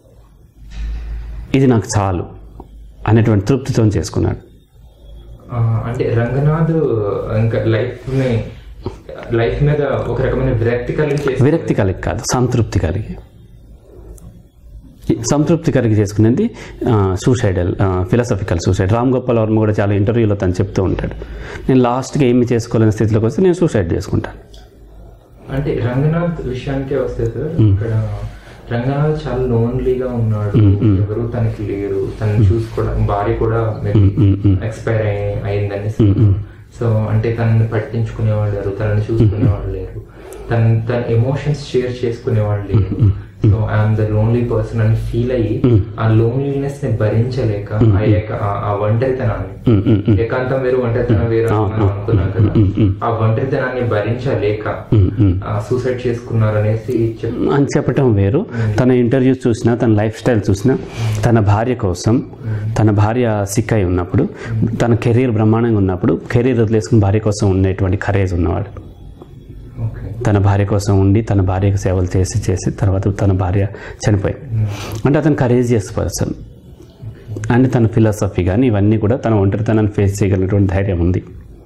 ఇది నాకు చాలు అనేటువంటి తృప్తితో చేసుకున్నాడు ఆ, అంటే రంగనాథ్ ఇంకా లైఫ్ ని లైఫ్ మీద ఒక రకమైన విరక్తి కలిగి చేసి విరక్తి కలిగి కాదు సంతృప్తి కలిగి సంతృప్తి కలిగి చేసుకునేది suicidal philosophical suicide Ram Gopal Varma కూడా చాలా ఇంటర్వ్యూలో తను చెప్తూ ఉంటాడు నేను లాస్ట్గా ఏమి చేసుకోలేని స్థితిలోకి వస్తే నేను సూసైడ్ చేసుకుంటాను అంటే రంగనాథ్ విషయానికే వస్తే సార్ ఇక్కడ రంగనాథ్ చాలా లోన్లీగా ఉన్నాడు ఎవరు తనకి లేరు తను చూసుకోవడం భార్య కూడా ఎక్స్పైర్ అయిందని సో అంటే తనని పట్టించుకునేవాళ్ళు లేరు తనని చూసుకునేవాళ్ళు లేరు తన తన ఎమోషన్స్ షేర్ చేసుకునేవాళ్ళు లేరు so I'm the lonely person అని ఫీల్ అయ్యి ఆ లోన్లీనెస్ ని భరించలేక ఆ ఏక- ఆ- ఆ ఒంటరితనాన్ని ఏకాంతం వేరు ఒంటరితనం వేరు అని మనం అనుకున్నాం కదా ఆ ఒంటరితనాన్ని భరించలేక సూసైడ్ చేసుకున్నారు అనేసి చెప్ అని చెప్పటం వేరు తన ఇంటర్వ్యూస్ చూసినా తన లైఫ్ స్టైల్ చూసినా తన భార్య కోసం తన భార్య సిక్ అయి ఉన్నప్పుడు తన కెరీర్ బ్రహ్మాండంగా ఉన్నప్పుడు కెరీర్ వదిలేసుకుని భార్య కోసం ఉండేటువంటి కరేజ్ ఉన్నవాడు ఓకే తన భార్య కోసం ఉండి తన భార్యకు సేవలు చేసి చేసి తర్వాత తన భార్య చనిపోయింది అంటే అతను కరేజియస్ పర్సన్ అండ్ తన ఫిలాసఫీ కానీ ఇవన్నీ కూడా తన ఒంటరితనాన్ని ఫేస్ చేయగలిగినటువంటి ధైర్యం ఉంది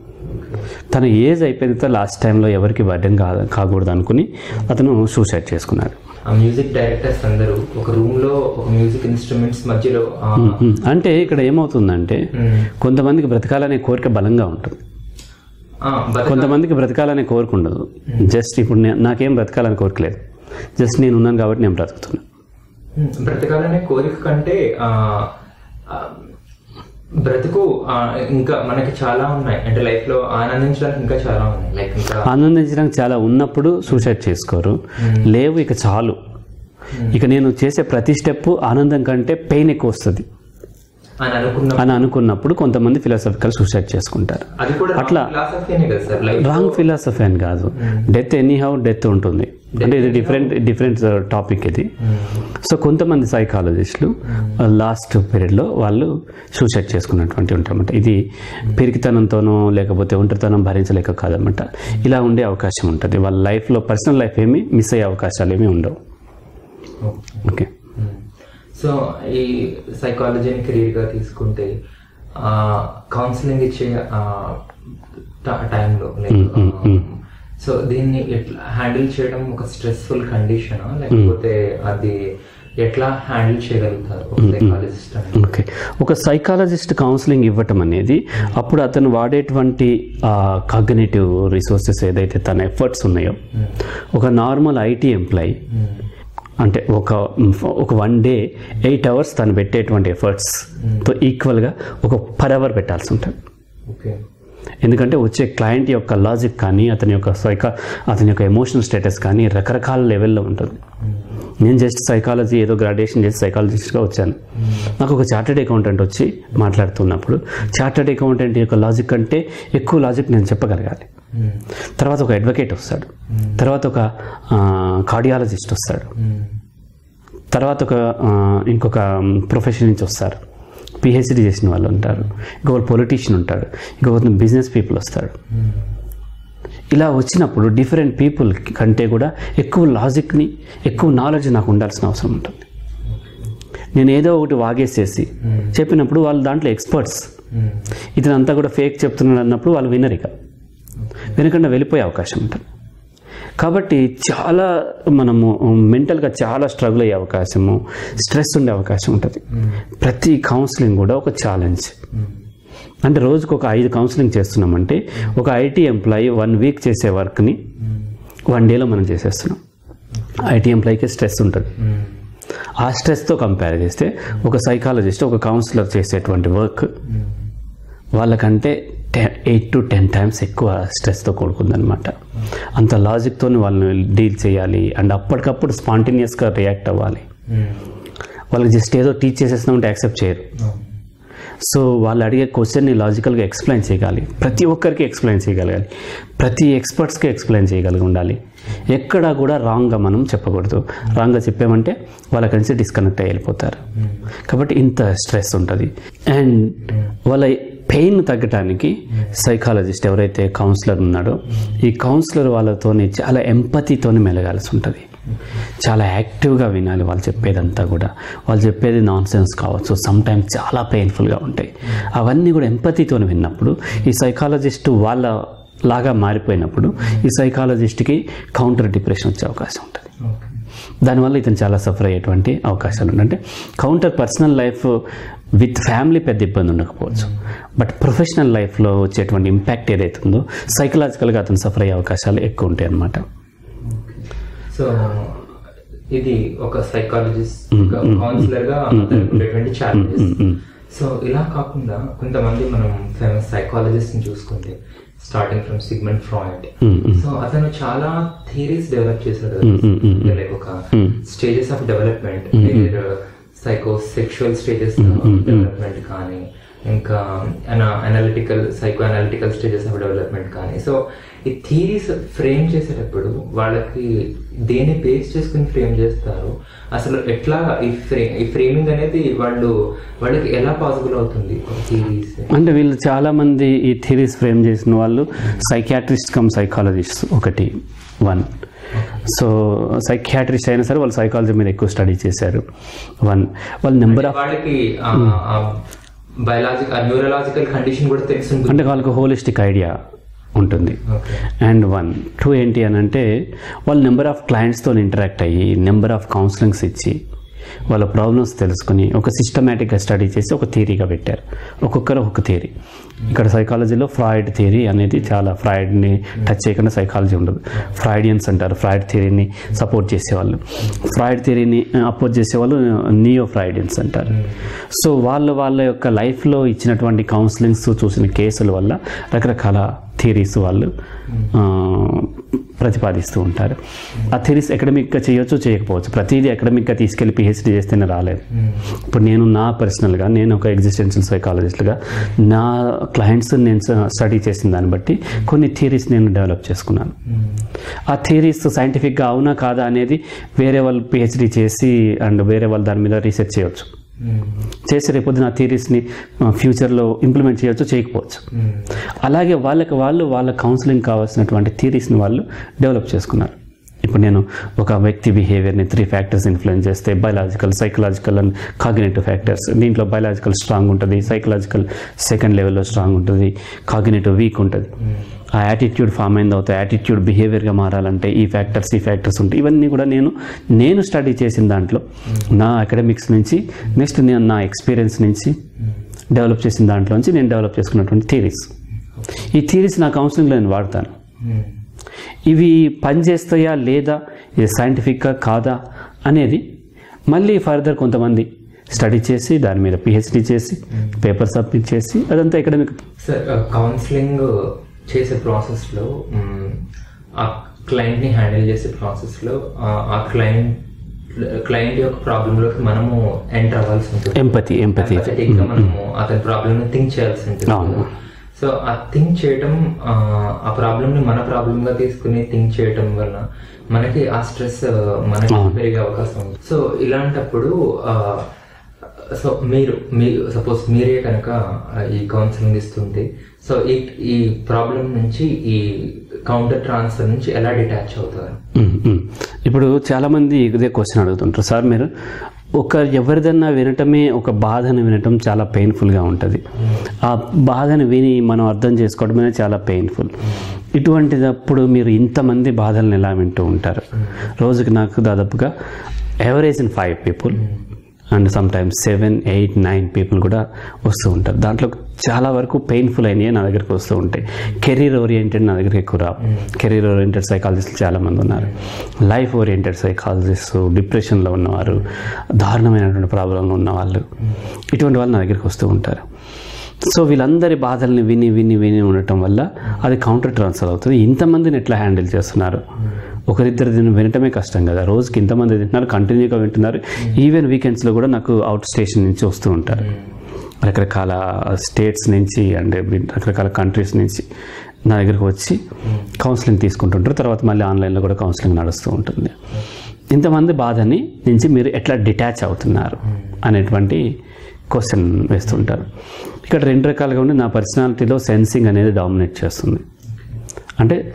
తన ఏజ్ అయిపోయిన లాస్ట్ టైంలో ఎవరికి బర్డెన్ కా కాకూడదు అనుకుని అతను సూసైడ్ చేసుకున్నాడు ఆ మ్యూజిక్ డైరెక్టర్స్ అందరూ ఒక రూమ్ లో ఒక మ్యూజిక్ ఇన్స్ట్రుమెంట్స్ మధ్యలో ఆ, ఉమ్, అంటే ఇక్కడ ఏమవుతుందంటే మ్మ్. కొంతమందికి బ్రతకాలనే కోరిక బలంగా ఉంటుంది ఆ, బతక- కొంతమందికి బ్రతకాలనే కోరిక ఉండదు జస్ట్ ఇప్పుడు నే- నాకేం బ్రతకాలని కోరిక లేదు జస్ట్ నేను ఉన్నాను కాబట్టి నేను బ్రతుకుతున్నాను ఉమ్, బ్రతకాలనే కోరిక కంటే ఆ, ఆ, బ్రతుకు ఆ, ఇంకా మనకి చాలా ఉన్నాయి అంటే లైఫ్ లో ఆనందించడానికి ఇంకా చాలా ఉన్నాయి లైక్ ఇంకా ఆనందించడానికి చాలా ఉన్నప్పుడు సూసైడ్ చేసుకోరు లేవు ఇక చాలు ఇక నేను చేసే ప్రతి స్టెప్ ఆనందం కంటే పెయిన్ ఎక్కువ వస్తుంది అని అనుకున్న అని అనుకున్నప్పుడు కొంతమంది ఫిలాసఫికల్ సూసైడ్ చేసుకుంటారు అది కూడా అట్లా. ఫిలాసఫీనే కదా సార్ లైఫ్ రాంగ్ ఫిలాసఫీ అని కాదు డెత్ ఎనీ హౌ డెత్ ఉంటుంది అంటే ఇది డిఫరెంట్ డిఫరెంట్ టాపిక్ ఇది సో కొంతమంది సైకాలజిస్టులు లాస్ట్ పీరియడ్లో వాళ్ళు సూసైడ్ చేసుకున్నటువంటి ఉంటారన్నమాట ఇది పెరిగితనంతోనో లేకపోతే ఒంటరితనం భరించలేక కాదన్నమాట ఇలా ఉండే అవకాశం ఉంటుంది వాళ్ళ లైఫ్లో పర్సనల్ లైఫ్ ఏమి మిస్ అయ్యే అవకాశాలు ఏమీ ఉండవు ఓకే సో ఈ సైకాలజీని కెరీర్ గా తీసుకుంటే కౌన్సిలింగ్ ఇచ్చే టైంలో లైక్ సో దీన్ని ఎట్లా హ్యాండిల్ చేయడం ఒక స్ట్రెస్ఫుల్ కండిషన్ లేకపోతే అది ఎట్లా హ్యాండిల్ చేయగలుగుతారు ఒక సైకాలజిస్ట్ అని ఓకే ఒక సైకాలజిస్ట్ కౌన్సిలింగ్ ఇవ్వటం అనేది అప్పుడు అతను వాడేటువంటి కాగ్నేటివ్ రిసోర్సెస్ ఏదైతే తన ఎఫర్ట్స్ ఉన్నాయో ఒక నార్మల్ ఐటీ ఎంప్లాయీ అంటే ఒక ఒక వన్ డే ఎయిట్ అవర్స్ తను పెట్టేటువంటి ఎఫర్ట్స్తో ఈక్వల్గా ఒక పర్ అవర్ పెట్టాల్సి ఉంటుంది ఓకే ఎందుకంటే వచ్చే క్లయింట్ యొక్క లాజిక్ కానీ అతని యొక్క సైకా అతని యొక్క ఎమోషనల్ స్టేటస్ కానీ రకరకాల లెవెల్లో ఉంటుంది నేను జస్ట్ సైకాలజీ ఏదో గ్రాడ్యుయేషన్ చేసి సైకాలజిస్ట్గా వచ్చాను నాకు ఒక చార్టెడ్ అకౌంటెంట్ వచ్చి మాట్లాడుతున్నప్పుడు చార్టెడ్ అకౌంటెంట్ యొక్క లాజిక్ కంటే ఎక్కువ లాజిక్ నేను చెప్పగలగాలి తర్వాత ఒక అడ్వకేట్ వస్తాడు తర్వాత ఒక కార్డియాలజిస్ట్ వస్తాడు తర్వాత ఒక ఆ, ఇంకొక ప్రొఫెషన్ నుంచి వస్తారు పిహెచ్డి చేసిన వాళ్ళు ఉంటారు ఇంకొక పొలిటీషియన్ ఉంటాడు ఇంకొక బిజినెస్ పీపుల్ వస్తాడు ఇలా వచ్చినప్పుడు డిఫరెంట్ పీపుల్ కంటే కూడా ఎక్కువ లాజిక్ని ఎక్కువ నాలెడ్జ్ నాకు ఉండాల్సిన అవసరం ఉంటుంది నేను ఏదో ఒకటి వాగేసేసి చెప్పినప్పుడు వాళ్ళు దాంట్లో ఎక్స్పర్ట్స్ ఇతనంతా కూడా ఫేక్ చెప్తున్నాడు అన్నప్పుడు వాళ్ళు వినరు ఇక వెనకుండా వెళ్ళిపోయే అవకాశం ఉంటుంది కాబట్టి చాలా మనము మెంటల్గా చాలా స్ట్రగుల్ అయ్యే అవకాశము స్ట్రెస్ ఉండే అవకాశం ఉంటుంది ప్రతి కౌన్సిలింగ్ కూడా ఒక ఛాలెంజ్ అంటే రోజుకు ఒక ఐదు కౌన్సిలింగ్ చేస్తున్నామంటే ఒక ఐటీ ఎంప్లాయీ వన్ వీక్ చేసే వర్క్ని వన్ డేలో మనం చేసేస్తున్నాం ఐటీ ఎంప్లాయీకి స్ట్రెస్ ఉంటుంది ఆ స్ట్రెస్తో కంపేర్ చేస్తే ఒక సైకాలజిస్ట్ ఒక కౌన్సిలర్ చేసేటువంటి వర్క్ వాళ్ళకంటే ten eight to ten times ఎక్కువ స్ట్రెస్తో కూడుకుందనమాట అంత లాజిక్తో వాళ్ళని డీల్ చేయాలి అండ్ అప్పటికప్పుడు స్పాంటేనియస్గా రియాక్ట్ అవ్వాలి వాళ్ళకి జస్ట్ ఏదో టీచ్ చేసేస్తున్నామంటే యాక్సెప్ట్ చేయరు సో వాళ్ళు అడిగే క్వశ్చన్ని లాజికల్గా ఎక్స్ప్లెయిన్ చేయగలి ప్రతి ఒక్కరికి ఎక్స్ప్లెయిన్ చేయగలగాలి ప్రతి ఎక్స్పర్ట్స్కి ఎక్స్ప్లెయిన్ చేయగలిగి ఉండాలి ఎక్కడా కూడా రాంగ్గా మనం చెప్పకూడదు రాంగ్గా చెప్పామంటే వాళ్ళ కలిసి డిస్కనెక్ట్ అయ్యి వెళ్ళిపోతారు కాబట్టి ఇంత స్ట్రెస్ ఉంటుంది అండ్ వాళ్ళ పెయిన్ తగ్గటానికి సైకాలజిస్ట్ ఎవరైతే కౌన్సిలర్ ఉన్నాడో ఈ కౌన్సిలర్ వాళ్ళతోని చాలా ఎంపతితోని మెలగాల్సి ఉంటుంది చాలా యాక్టివ్గా వినాలి వాళ్ళు చెప్పేదంతా కూడా వాళ్ళు చెప్పేది నాన్ సెన్స్ కావచ్చు సమ్ టైమ్స్ చాలా పెయిన్ఫుల్గా ఉంటాయి అవన్నీ కూడా ఎంపతితో విన్నప్పుడు ఈ సైకాలజిస్ట్ వాళ్ళ లాగా మారిపోయినప్పుడు ఈ సైకాలజిస్ట్కి కౌంటర్ డిప్రెషన్ వచ్చే అవకాశం ఉంటుంది దానివల్ల ఇతను చాలా సఫర్ అయ్యేటువంటి అవకాశాలు ఉన్నాయి అంటే counter personal life with family పెద్ద ఇబ్బంది ఉండకపోవచ్చు బట్ ప్రొఫెషనల్ లైఫ్లో వచ్చేటువంటి ఇంపాక్ట్ ఏదైతే ఉందో సైకలాజికల్గా అతను సఫర్ అయ్యే అవకాశాలు ఎక్కువ ఉంటాయి అన్నమాట సో ఇది ఒక సైకాలజిస్ట్ కౌన్సిలర్ గా అతనికి ఉండేటువంటి ఛాలెంజెస్ సో ఇలా కాకుండా కొంతమంది మనం ఫేమస్ సైకాలజిస్ట్ ని చూసుకుంటే starting from Sigmund Freud so అతను చాలా థియరీస్ డెవలప్ చేశాడు లైక్ ఒక stages of development psychosexual stages development కానీ ఇంకా analytical psychoanalytical stages of development కానీ సో ఈ థీరీస్ ఫ్రేమ్ చేసేటప్పుడు వాళ్ళకి దేన్ని బేస్ చేసుకుని ఫ్రేమ్ చేస్తారు అసలు ఎట్లా ఈ ఫ్రేమ్ ఈ ఫ్రేమింగ్ అనేది వాళ్ళు వాళ్ళకి ఎలా పాసిబుల్ అవుతుంది థీరీస్ అంటే వీళ్ళు చాలామంది ఈ థిరీస్ ఫ్రేమ్ చేసిన వాళ్ళు సైకాట్రిస్ట్ కమ్ సైకాలజిస్ట్ ఒకటి వన్ సో సైకియాట్రిస్ట్ అయినా సరే వాళ్ళు సైకాలజీ మీద ఎక్కువ స్టడీ చేశారు వన్ వాళ్ళ నెంబర్ ఆఫ్ వాళ్ళకి బయలాజికల్ న్యూరలాజికల్ కండిషన్ కూడా తెలిసి ఉంటుంది అంటే వాళ్ళకి హోలిస్టిక్ ఐడియా ఉంటుంది ఓకే అండ్ వన్ టూ ఏంటి అని అంటే వాళ్ళు నెంబర్ ఆఫ్ క్లయింట్స్తో ఇంటరాక్ట్ అయ్యి నెంబర్ ఆఫ్ కౌన్సిలింగ్స్ ఇచ్చి వాళ్ళ ప్రాబ్లమ్స్ తెలుసుకుని ఒక సిస్టమేటిక్గా స్టడీ చేసి ఒక థియరీగా పెట్టారు ఒక్కొక్కరు ఒక్కొక్క థియరీ ఇక్కడ సైకాలజీలో ఫ్రాయిడ్ థియరీ అనేది చాలా ఫ్రాయిడ్ని టచ్ చేయకుండా సైకాలజీ ఉండదు ఫ్రాయిడియన్స్ అంటారు ఫ్రాయిడ్ థియరీని సపోర్ట్ చేసేవాళ్ళు ఫ్రాయిడ్ థియరీని అపోజ్ చేసేవాళ్ళు నియో ఫ్రాయిడియన్స్ అంటారు సో వాళ్ళు వాళ్ళ యొక్క లైఫ్లో ఇచ్చినటువంటి కౌన్సిలింగ్స్ చూసిన కేసుల వల్ల రకరకాల థియరీస్ వాళ్ళు ఆ, ప్రతిపాదిస్తూ ఉంటారు ఆ థియరీస్ అకాడమిక్గా చేయొచ్చు చేయకపోవచ్చు ప్రతిదీ అకాడమిక్గా తీసుకెళ్ళి పిహెచ్డీ చేస్తేనే రాలేదు ఇప్పుడు నేను నా పర్సనల్గా నేను ఒక ఎగ్జిస్టెన్షియల్ సైకాలజిస్ట్గా నా క్లయింట్స్ నేను స్టడీ చేసిన దాన్ని బట్టి కొన్ని థియరీస్ నేను డెవలప్ చేసుకున్నాను ఆ థియరీస్ సైంటిఫిక్గా అవునా కాదా అనేది వేరే వాళ్ళు పిహెచ్డీ చేసి అండ్ వేరే వాళ్ళు దాని మీద రీసెర్చ్ చేయొచ్చు చేసి రేపొద్దున ఆ థియరీస్ని ఫ్యూచర్లో ఇంప్లిమెంట్ చేయొచ్చు చేయకపోవచ్చు అలాగే వాళ్ళకి వాళ్ళు వాళ్ళ కౌన్సిలింగ్ కావాల్సినటువంటి థియరీస్ని వాళ్ళు డెవలప్ చేసుకున్నారు ఇప్పుడు నేను ఒక వ్యక్తి బిహేవియర్ని త్రీ ఫ్యాక్టర్స్ ఇన్ఫ్లుయెన్స్ చేస్తే biological psychological and cognitive factors దీంట్లో బయలాజికల్ స్ట్రాంగ్ ఉంటుంది సైకలాజికల్ సెకండ్ లెవెల్లో స్ట్రాంగ్ ఉంటుంది కాగ్నేటివ్ వీక్ ఉంటుంది ఆ యాటిట్యూడ్ ఫామ్ అయిన తర్వాత యాటిట్యూడ్ బిహేవియర్గా మారాలంటే ఈ ఫ్యాక్టర్స్ ఈ ఫ్యాక్టర్స్ ఉంటాయి ఇవన్నీ కూడా నేను నేను స్టడీ చేసిన దాంట్లో నా అకాడమిక్స్ నుంచి నెక్స్ట్ నేను నా ఎక్స్పీరియన్స్ నుంచి డెవలప్ చేసిన దాంట్లోంచి నేను డెవలప్ చేసుకున్నటువంటి థీరీస్ ఈ థీరీస్ నా కౌన్సిలింగ్లో నేను వాడతాను ఇవి పనిచేస్తాయా లేదా ఇది సైంటిఫిక్గా కాదా అనేది మళ్ళీ ఫర్దర్ కొంతమంది స్టడీ చేసి దాని మీద పిహెచ్డి చేసి పేపర్ సబ్మిట్ చేసి అదంతా ఎకడమిక్ సార్ కౌన్సిలింగ్ చేసే ప్రాసెస్లో ఆ క్లయింట్ ని హ్యాండిల్ చేసే ప్రాసెస్లో ఆ క్లయింట్ క్లయింట్ యొక్క ప్రాబ్లంలోకి మనము ఎంటర్ అవ్వాల్సి ఉంటుంది ఎంపతి ఎంపతి Empathetic గా మనము అతని ప్రాబ్లమ్ ని థింక్ చేయాల్సి ఉంటుంది అవును. సో ఆ థింక్ చేయటం ఆ, ఆ ప్రాబ్లమ్ ని మన ప్రాబ్లమ్ గా తీసుకుని థింక్ చేయటం వల్ల మనకి ఆ స్ట్రెస్ మనకి అవును. పెరిగే అవకాశం ఉంది సో ఇలాంటప్పుడు ఆ, సో మీరు మీ సపోజ్ మీరే కనుక ఈ కౌన్సిలింగ్ ఇస్తుంటే సో ఈ ఈ ప్రాబ్లం నుంచి ఈ కౌంటర్ ట్రాన్స్ఫర్ నుంచి ఎలా డిటాచ్ అవుతారు ఉమ్, ఉమ్. ఇప్పుడు చాలామంది ఇదే క్వశ్చన్ అడుగుతుంటారు సార్ మీరు ఒక ఎవరిదన్నా వినటమే ఒక బాధను వినటం చాలా పెయిన్ఫుల్గా ఉంటుంది ఆ బాధను విని మనం అర్థం చేసుకోవడమే చాలా పెయిన్ఫుల్ ఇటువంటిదప్పుడు మీరు ఇంతమంది బాధలను ఎలా వింటూ ఉంటారు రోజుకి నాకు దాదాపుగా average in five people and sometimes seven eight nine people కూడా వస్తూ ఉంటారు దాంట్లో చాలా వరకు పెయిన్ఫుల్ అయినాయి నా దగ్గరికి వస్తూ ఉంటాయి కెరీర్ ఓరియంటెడ్ నా దగ్గరికి ఎక్కువ రావు కెరీర్ ఓరియంటెడ్ సైకాలజిస్టులు చాలామంది ఉన్నారు లైఫ్ ఓరియంటెడ్ సైకాలజిస్ట్ డిప్రెషన్లో ఉన్నవారు దారుణమైనటువంటి ప్రాబ్లంలో ఉన్నవాళ్ళు ఇటువంటి వాళ్ళు నా దగ్గరికి వస్తూ ఉంటారు సో వీళ్ళందరి బాధల్ని విని విని విని ఉండటం వల్ల అది కౌంటర్ ట్రాన్స్ఫర్ అవుతుంది ఇంతమందిని ఎట్లా హ్యాండిల్ చేస్తున్నారు ఒకరిద్దరు దీన్ని వినటమే కష్టం కదా రోజుకి ఇంతమంది తింటున్నారు కంటిన్యూగా వింటున్నారు ఈవెన్ వీకెండ్స్లో కూడా నాకు అవుట్ స్టేషన్ నుంచి వస్తూ ఉంటారు రకరకాల స్టేట్స్ నుంచి అండ్ రకరకాల కంట్రీస్ నుంచి నా దగ్గరకు వచ్చి కౌన్సిలింగ్ తీసుకుంటుంటారు తర్వాత మళ్ళీ ఆన్లైన్లో కూడా కౌన్సిలింగ్ నడుస్తూ ఉంటుంది ఇంతమంది బాధని నుంచి మీరు ఎట్లా డిటాచ్ అవుతున్నారు అనేటువంటి క్వశ్చన్ వేస్తుంటారు ఇక్కడ రెండు రకాలుగా ఉండి నా పర్సనాలిటీలో సెన్సింగ్ అనేది డామినేట్ చేస్తుంది అంటే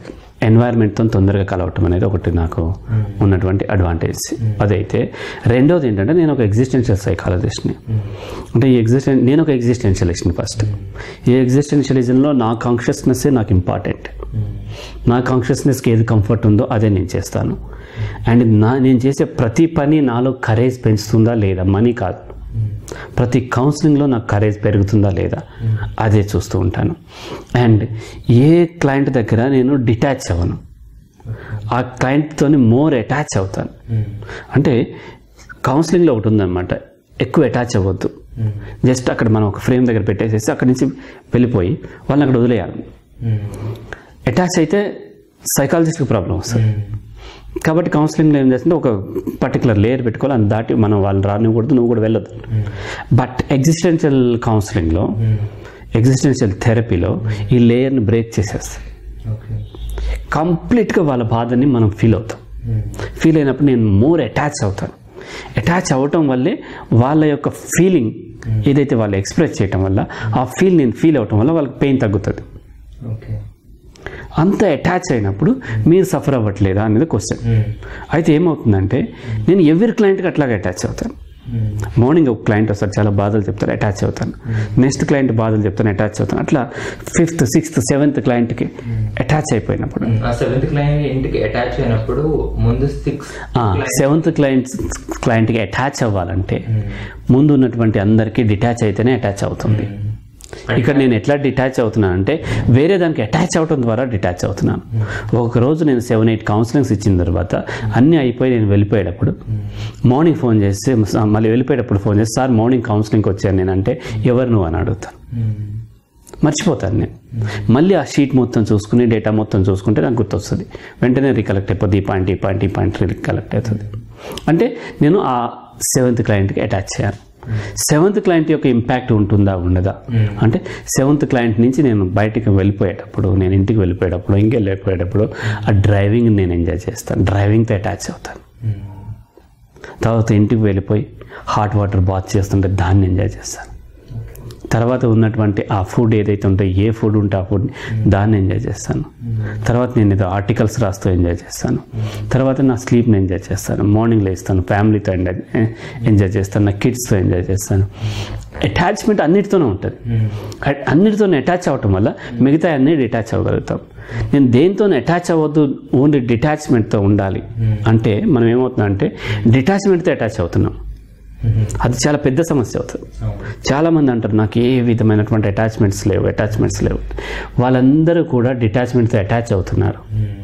ఎన్వైర్న్మెంట్తో తొందరగా కలవటం అనేది ఒకటి నాకు ఉన్నటువంటి అడ్వాంటేజ్ అదైతే రెండోది ఏంటంటే నేను ఒక ఎగ్జిస్టెన్షియల్ సైకాలజిస్ట్ని అంటే ఈ ఎగ్జిస్టెన్ నేను ఒక ఎగ్జిస్టెన్షియలిస్ట్ని ఫస్ట్ ఈ ఎగ్జిస్టెన్షియలిజంలో నా కాన్షియస్నెస్సే నాకు ఇంపార్టెంట్ నా కాన్షియస్నెస్కి ఏది కంఫర్ట్ ఉందో అదే నేను చేస్తాను అండ్ నా నేను చేసే ప్రతి పని నాలో కరేజ్ పెంచుతుందా లేదా మనీ కాదు ప్రతి కౌన్సిలింగ్లో నాకు కరేజ్ పెరుగుతుందా లేదా అదే చూస్తూ ఉంటాను అండ్ ఏ క్లయింట్ దగ్గర నేను డిటాచ్ అవ్వను ఆ క్లయింట్తో మోర్ అటాచ్ అవుతాను అంటే కౌన్సిలింగ్లో ఒకటి ఉందన్నమాట ఎక్కువ అటాచ్ అవ్వద్దు జస్ట్ అక్కడ మనం ఒక ఫ్రేమ్ దగ్గర పెట్టేసేసి అక్కడి నుంచి వెళ్ళిపోయి వాళ్ళని అక్కడ వదిలేయాలి అటాచ్ అయితే సైకాలజిస్ట్కి ప్రాబ్లం వస్తుంది కాబట్టి కౌన్సిలింగ్లో ఏం చేస్తుంటే ఒక పర్టికులర్ లేయర్ పెట్టుకోవాలి అని దాటి మనం వాళ్ళని రానివ్వకూడదు నువ్వు కూడా వెళ్ళొద్దు బట్ ఎగ్జిస్టెన్షియల్ కౌన్సిలింగ్లో ఎగ్జిస్టెన్షియల్ థెరపీలో ఈ లేయర్ని బ్రేక్ చేసేస్తాం ఓకే కంప్లీట్గా వాళ్ళ బాధని మనం ఫీల్ అవుతాం ఫీల్ అయినప్పుడు నేను మోర్ అటాచ్ అవుతాను అటాచ్ అవ్వటం వల్లే వాళ్ళ యొక్క ఫీలింగ్ ఏదైతే వాళ్ళు ఎక్స్ప్రెస్ చేయటం వల్ల ఆ ఫీల్ నేను ఫీల్ అవటం వల్ల వాళ్ళకి పెయిన్ తగ్గుతుంది ఓకే అంత అటాచ్ అయినప్పుడు మీరు సఫర్ అవ్వట్లేదా అనేది క్వశ్చన్ అయితే ఏమవుతుందంటే నేను ఎవరి క్లయింట్కి అట్లాగే అటాచ్ అవుతాను మార్నింగ్ ఒక క్లయింట్ వస్తారు చాలా బాధలు చెప్తారు అటాచ్ అవుతాను నెక్స్ట్ క్లయింట్ బాధలు చెప్తాను అటాచ్ అవుతాను అట్లా ఫిఫ్త్ సిక్స్త్ సెవెంత్ క్లయింట్కి అటాచ్ అయిపోయినప్పుడు ఆ సెవెంత్ క్లయింట్ ఇంటికి అటాచ్ అయినప్పుడు ముందు సిక్స్ సెవెంత్ క్లయింట్ క్లయింట్కి అటాచ్ అవ్వాలంటే ముందు ఉన్నటువంటి అందరికీ డిటాచ్ అయితేనే అటాచ్ అవుతుంది ఇక్కడ నేను ఎట్లా డిటాచ్ అవుతున్నాను అంటే వేరే దానికి అటాచ్ అవడం ద్వారా డిటాచ్ అవుతున్నాను ఒక రోజు నేను సెవెన్ ఎయిట్ కౌన్సిలింగ్స్ ఇచ్చిన తర్వాత అన్నీ అయిపోయి నేను వెళ్ళిపోయేటప్పుడు మార్నింగ్ ఫోన్ చేసి మళ్ళీ వెళ్ళిపోయేటప్పుడు ఫోన్ చేసి సార్ మార్నింగ్ కౌన్సిలింగ్కి వచ్చాను నేను అంటే ఎవరు నువ్వు అని అడుగుతాను మర్చిపోతాను నేను మళ్ళీ ఆ షీట్ మొత్తం చూసుకుని డేటా మొత్తం చూసుకుంటే నాకు గుర్తొస్తుంది వెంటనే రికలెక్ట్ అయిపోద్ది ఈ పాయింట్ ఈ పాయింట్ ఈ పాయింట్ రికలెక్ట్ అవుతుంది అంటే నేను ఆ సెవెంత్ క్లయింట్కి అటాచ్ చేయాలి సెవెంత్ క్లయింట్ యొక్క ఇంపాక్ట్ ఉంటుందా ఉండదా అంటే సెవెంత్ క్లయింట్ నుంచి నేను బయటికి వెళ్ళిపోయేటప్పుడు నేను ఇంటికి వెళ్ళిపోయేటప్పుడు ఇంకెళ్ళి వెళ్ళిపోయేటప్పుడు ఆ డ్రైవింగ్ నేను ఎంజాయ్ చేస్తాను డ్రైవింగ్తో అటాచ్ అవుతాను తర్వాత ఇంటికి వెళ్ళిపోయి హాట్ వాటర్ బాత్ చేస్తుంటే దాన్ని ఎంజాయ్ చేస్తాను తర్వాత ఉన్నటువంటి ఆ ఫుడ్ ఏదైతే ఉంటే ఏ ఫుడ్ ఉంటే ఆ ఫుడ్ దాన్ని ఎంజాయ్ చేస్తాను తర్వాత నేను ఏదో ఆర్టికల్స్ రాస్తూ ఎంజాయ్ చేస్తాను తర్వాత నా స్లీప్ని ఎంజాయ్ చేస్తాను మార్నింగ్ లేస్తాను ఫ్యామిలీతో ఎంజాయ్ ఎంజాయ్ చేస్తాను నా కిడ్స్తో ఎంజాయ్ చేస్తాను అటాచ్మెంట్ అన్నిటితోనే ఉంటుంది అ- అన్నిటితోనే అటాచ్ అవ్వటం వల్ల మిగతా అన్నీ డిటాచ్ అవ్వగలుగుతాం నేను దేంతో అటాచ్ అవ్వద్దు ఓన్లీ డిటాచ్మెంట్తో ఉండాలి అంటే మనం ఏమవుతుందంటే డిటాచ్మెంట్తో అటాచ్ అవుతున్నాం అది చాలా పెద్ద సమస్య అవుతుంది చాలామంది అంటారు నాకు ఏ విధమైనటువంటి అటాచ్మెంట్స్ లేవు అటాచ్మెంట్స్ లేవు వాళ్ళందరూ కూడా డిటాచ్మెంట్తో అటాచ్ అవుతున్నారు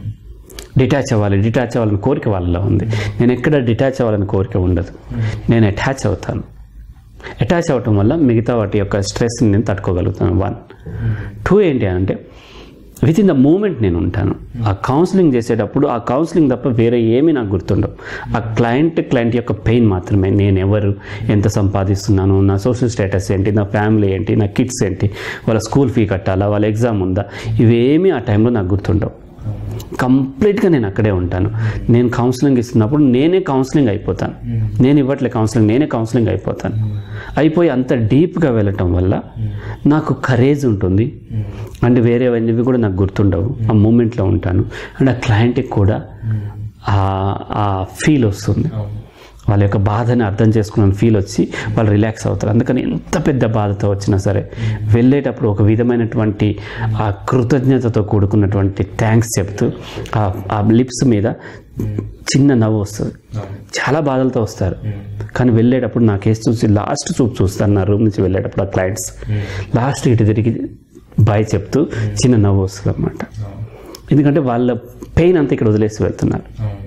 డిటాచ్ అవ్వాలి డిటాచ్ అవ్వాలని కోరిక వాళ్ళలో ఉంది నేను ఎక్కడ డిటాచ్ అవ్వాలని కోరిక ఉండదు నేను అటాచ్ అవుతాను అటాచ్ అవ్వటం వల్ల మిగతా వాటి యొక్క స్ట్రెస్ని నేను తట్టుకోగలుగుతాను వన్ టూ ఏంటి అంటే విత్ ఇన్ ద మూమెంట్ నేను ఉంటాను ఆ కౌన్సిలింగ్ చేసేటప్పుడు ఆ కౌన్సిలింగ్ తప్ప వేరే ఏమీ నాకు గుర్తుండవు ఆ క్లయింట్ క్లయింట్ యొక్క పెయిన్ మాత్రమే నేను ఎవరు ఎంత సంపాదిస్తున్నాను నా సోషల్ స్టేటస్ ఏంటి నా ఫ్యామిలీ ఏంటి నా కిడ్స్ ఏంటి వాళ్ళ స్కూల్ ఫీ కట్టాలా వాళ్ళ ఎగ్జామ్ ఉందా ఇవేమీ ఆ టైంలో నాకు గుర్తుండవు కంప్లీట్గా నేను అక్కడే ఉంటాను నేను కౌన్సిలింగ్ ఇస్తున్నప్పుడు నేనే కౌన్సిలింగ్ అయిపోతాను నేను ఇవ్వట్లే కౌన్సిలింగ్ నేనే కౌన్సిలింగ్ అయిపోతాను అయిపోయి అంత డీప్గా వెళ్ళటం వల్ల నాకు కరేజ్ ఉంటుంది అండ్ వేరేవన్నీ కూడా నాకు గుర్తుండవు ఆ మూమెంట్లో ఉంటాను అండ్ ఆ క్లయింట్కి కూడా ఆ- ఆ ఫీల్ వస్తుంది వాళ్ళ యొక్క బాధని అర్థం చేసుకున్న ఫీల్ వచ్చి వాళ్ళు రిలాక్స్ అవుతారు అందుకని ఎంత పెద్ద బాధతో వచ్చినా సరే వెళ్ళేటప్పుడు ఒక విధమైనటువంటి ఆ కృతజ్ఞతతో కూడుకున్నటువంటి థ్యాంక్స్ చెప్తూ ఆ- ఆ లిప్స్ మీద చిన్న నవ్వు వస్తుంది చాలా బాధలతో వస్తారు కానీ వెళ్ళేటప్పుడు నా కేసు చూసి లాస్ట్ చూపు చూస్తాను నా రూమ్ నుంచి వెళ్ళేటప్పుడు ఆ క్లయింట్స్ లాస్ట్ ఇటు తిరిగి బాయ్ చెప్తూ చిన్న నవ్వు వస్తుంది అన్నమాట ఎందుకంటే వాళ్ళ పెయిన్ అంతా ఇక్కడ వదిలేసి వెళ్తున్నారు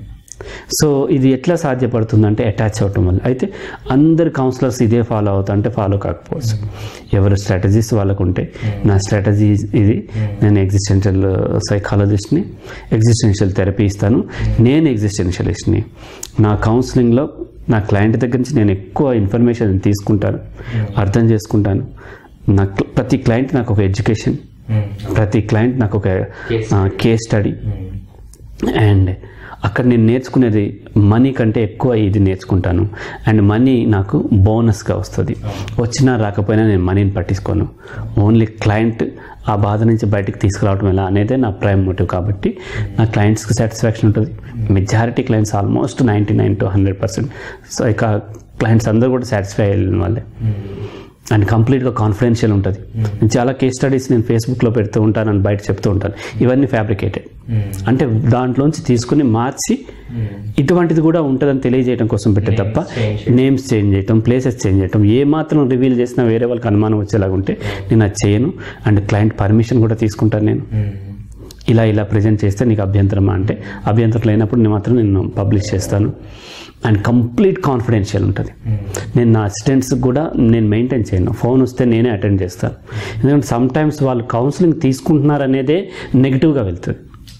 సో ఇది ఎట్లా సాధ్యపడుతుందంటే అటాచ్ అవటం వల్ల అయితే అందరు కౌన్సిలర్స్ ఇదే ఫాలో అవుతా అంటే ఫాలో కాకపోవచ్చు ఎవరి స్ట్రాటజీస్ వాళ్ళకు ఉంటే నా స్ట్రాటజీ ఇది నేను ఎగ్జిస్టెన్షియల్ సైకాలజిస్ట్ని ఎగ్జిస్టెన్షియల్ థెరపీ ఇస్తాను నేను ఎగ్జిస్టెన్షియలిస్ట్ని నా కౌన్సిలింగ్లో నా క్లయింట్ దగ్గర నుంచి నేను ఎక్కువ ఇన్ఫర్మేషన్ తీసుకుంటాను అర్థం చేసుకుంటాను నా ప్రతి క్లయింట్ నాకు ఒక ఎడ్యుకేషన్ ప్రతి క్లయింట్ నాకు ఒక కేస్ స్టడీ అండ్ అక్కడ నేను నేర్చుకునేది మనీ కంటే ఎక్కువ ఇది నేర్చుకుంటాను అండ్ మనీ నాకు బోనస్గా వస్తుంది వచ్చినా రాకపోయినా నేను మనీని పట్టించుకోను ఓన్లీ క్లయింట్ ఆ బాధ నుంచి బయటకు తీసుకురావడం ఎలా అనేదే నా ప్రైమ్ మోటివ్ కాబట్టి నా క్లయింట్స్కి సాటిస్ఫాక్షన్ ఉంటుంది majority clients almost ninety nine to hundred percent so ఇక క్లయింట్స్ అందరూ కూడా సాటిస్ఫై అయిన వాళ్ళే అండ్ కంప్లీట్గా కాన్ఫిడెన్షియల్ ఉంటుంది నేను చాలా కేస్ స్టడీస్ నేను ఫేస్బుక్లో పెడుతూ ఉంటాను అని బయట చెప్తూ ఉంటాను ఇవన్నీ ఫ్యాబ్రికేటెడ్ అంటే దాంట్లోంచి తీసుకుని మార్చి ఇటువంటిది కూడా ఉంటుందని తెలియజేయడం కోసం పెట్టే తప్ప change నేమ్స్ చేంజ్ చేయటం ప్లేసెస్ చేంజ్ చేయటం ఏ మాత్రం రివీల్ చేసినా వేరే వాళ్ళకి అనుమానం వచ్చేలాగా ఉంటే నేను అది చేయను అండ్ క్లయింట్ పర్మిషన్ కూడా తీసుకుంటాను నేను ఇలా ఇలా ప్రజెంట్ చేస్తే నీకు అభ్యంతరమా అంటే అభ్యంతరం లేనప్పుడు నేను మాత్రం నేను పబ్లిష్ చేస్తాను అండ్ కంప్లీట్ కాన్ఫిడెన్షియల్ ఉంటుంది నేను నా అసిస్టెంట్స్ కూడా నేను మెయింటైన్ చేయను ఫోన్ వస్తే నేనే అటెండ్ చేస్తాను ఎందుకంటే సమ్ టైమ్స్ వాళ్ళు కౌన్సిలింగ్ తీసుకుంటున్నారు అనేదే నెగిటివ్గా వెళ్తుంది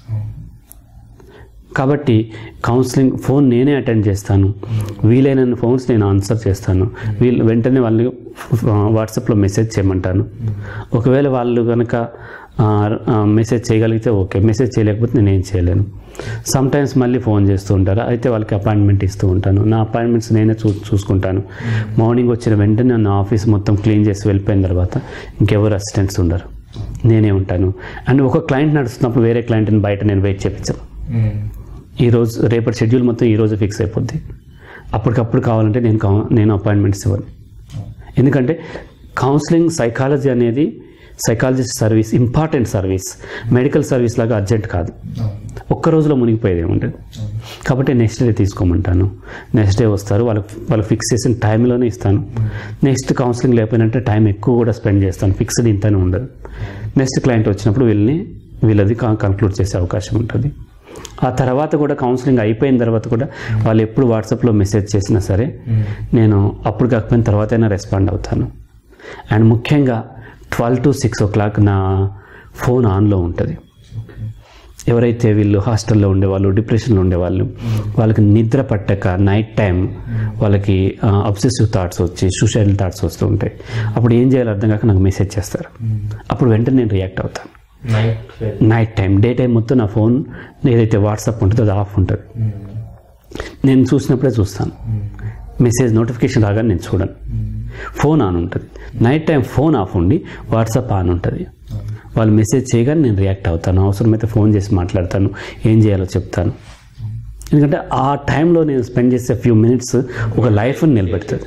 కాబట్టి కౌన్సిలింగ్ ఫోన్ నేనే అటెండ్ చేస్తాను వీలైన ఫోన్స్ నేను ఆన్సర్ చేస్తాను వీళ్ళు వెంటనే వాళ్ళు వాట్సాప్లో మెసేజ్ చేయమంటాను ఒకవేళ వాళ్ళు కనుక మెసేజ్ చేయగలిగితే ఓకే మెసేజ్ చేయలేకపోతే నేను ఏం చేయలేను సమ్ టైమ్స్ మళ్ళీ ఫోన్ చేస్తూ ఉంటారు అయితే వాళ్ళకి అపాయింట్మెంట్ ఇస్తూ ఉంటాను నా అపాయింట్మెంట్స్ నేనే చూ చూసుకుంటాను మార్నింగ్ వచ్చిన వెంటనే నా ఆఫీస్ మొత్తం క్లీన్ చేసి వెళ్ళిపోయిన తర్వాత ఇంకెవరు అసిస్టెంట్స్ ఉండరు నేనే ఉంటాను అండ్ ఒక క్లయింట్ నడుస్తున్నప్పుడు వేరే క్లయింట్ని బయట నేను వెయిట్ చేయించాను ఈ రోజు రేపటి షెడ్యూల్ మొత్తం ఈ రోజు ఫిక్స్ అయిపోద్ది అప్పటికప్పుడు కావాలంటే నేను కౌ- నేను అపాయింట్మెంట్స్ ఇవ్వను ఎందుకంటే కౌన్సిలింగ్ సైకాలజీ అనేది psychologist service important service medical service లాగా అర్జెంట్ కాదు ఒక్క రోజులో మునిగిపోయేది ఉంటుంది కాబట్టి నెక్స్ట్ డే తీసుకోమంటాను నెక్స్ట్ డే వస్తారు వాళ్ళకి వాళ్ళకి ఫిక్స్ చేసిన టైంలోనే ఇస్తాను నెక్స్ట్ కౌన్సిలింగ్ లేకపోయినంటే టైం ఎక్కువ కూడా స్పెండ్ చేస్తాను ఫిక్స్డ్ ఇంతనే ఉండదు నెక్స్ట్ క్లయింట్ వచ్చినప్పుడు వీళ్ళని వీళ్ళది కన్క్లూడ్ చేసే అవకాశం ఉంటుంది ఆ తర్వాత కూడా కౌన్సిలింగ్ అయిపోయిన తర్వాత కూడా వాళ్ళు ఎప్పుడు వాట్సాప్లో మెసేజ్ చేసినా సరే నేను అప్పుడు కాకపోయిన తర్వాత అయినా రెస్పాండ్ అవుతాను అండ్ ముఖ్యంగా twelve to six o'clock నా ఫోన్ ఆన్లో ఉంటుంది ఎవరైతే వీళ్ళు హాస్టల్లో ఉండేవాళ్ళు డిప్రెషన్లో ఉండేవాళ్ళు వాళ్ళకి నిద్ర పట్టక నైట్ టైం వాళ్ళకి అబ్సెసివ్ థాట్స్ వచ్చి సూసైడల్ థాట్స్ వస్తూ ఉంటాయి అప్పుడు ఏం చేయాలో అర్థం కాక నాకు మెసేజ్ చేస్తారు అప్పుడు వెంటనే నేను రియాక్ట్ అవుతాను night night time day time మొత్తం నా ఫోన్ ఏదైతే వాట్సాప్ ఉంటుందో అది ఆఫ్ ఉంటుంది నేను చూసినప్పుడే చూస్తాను మెసేజ్ నోటిఫికేషన్ రాగానే నేను చూడను ఫోన్ ఆన్ ఉంటుంది నైట్ టైం ఫోన్ ఆఫ్ ఉండి వాట్సాప్ ఆన్ ఉంటుంది వాళ్ళు మెసేజ్ చేయగానే నేను రియాక్ట్ అవుతాను అవసరమైతే ఫోన్ చేసి మాట్లాడతాను ఏం చేయాలో చెప్తాను ఎందుకంటే ఆ టైంలో నేను స్పెండ్ చేసే ఫ్యూ మినిట్స్ ఒక లైఫ్ని నిలబెడుతుంది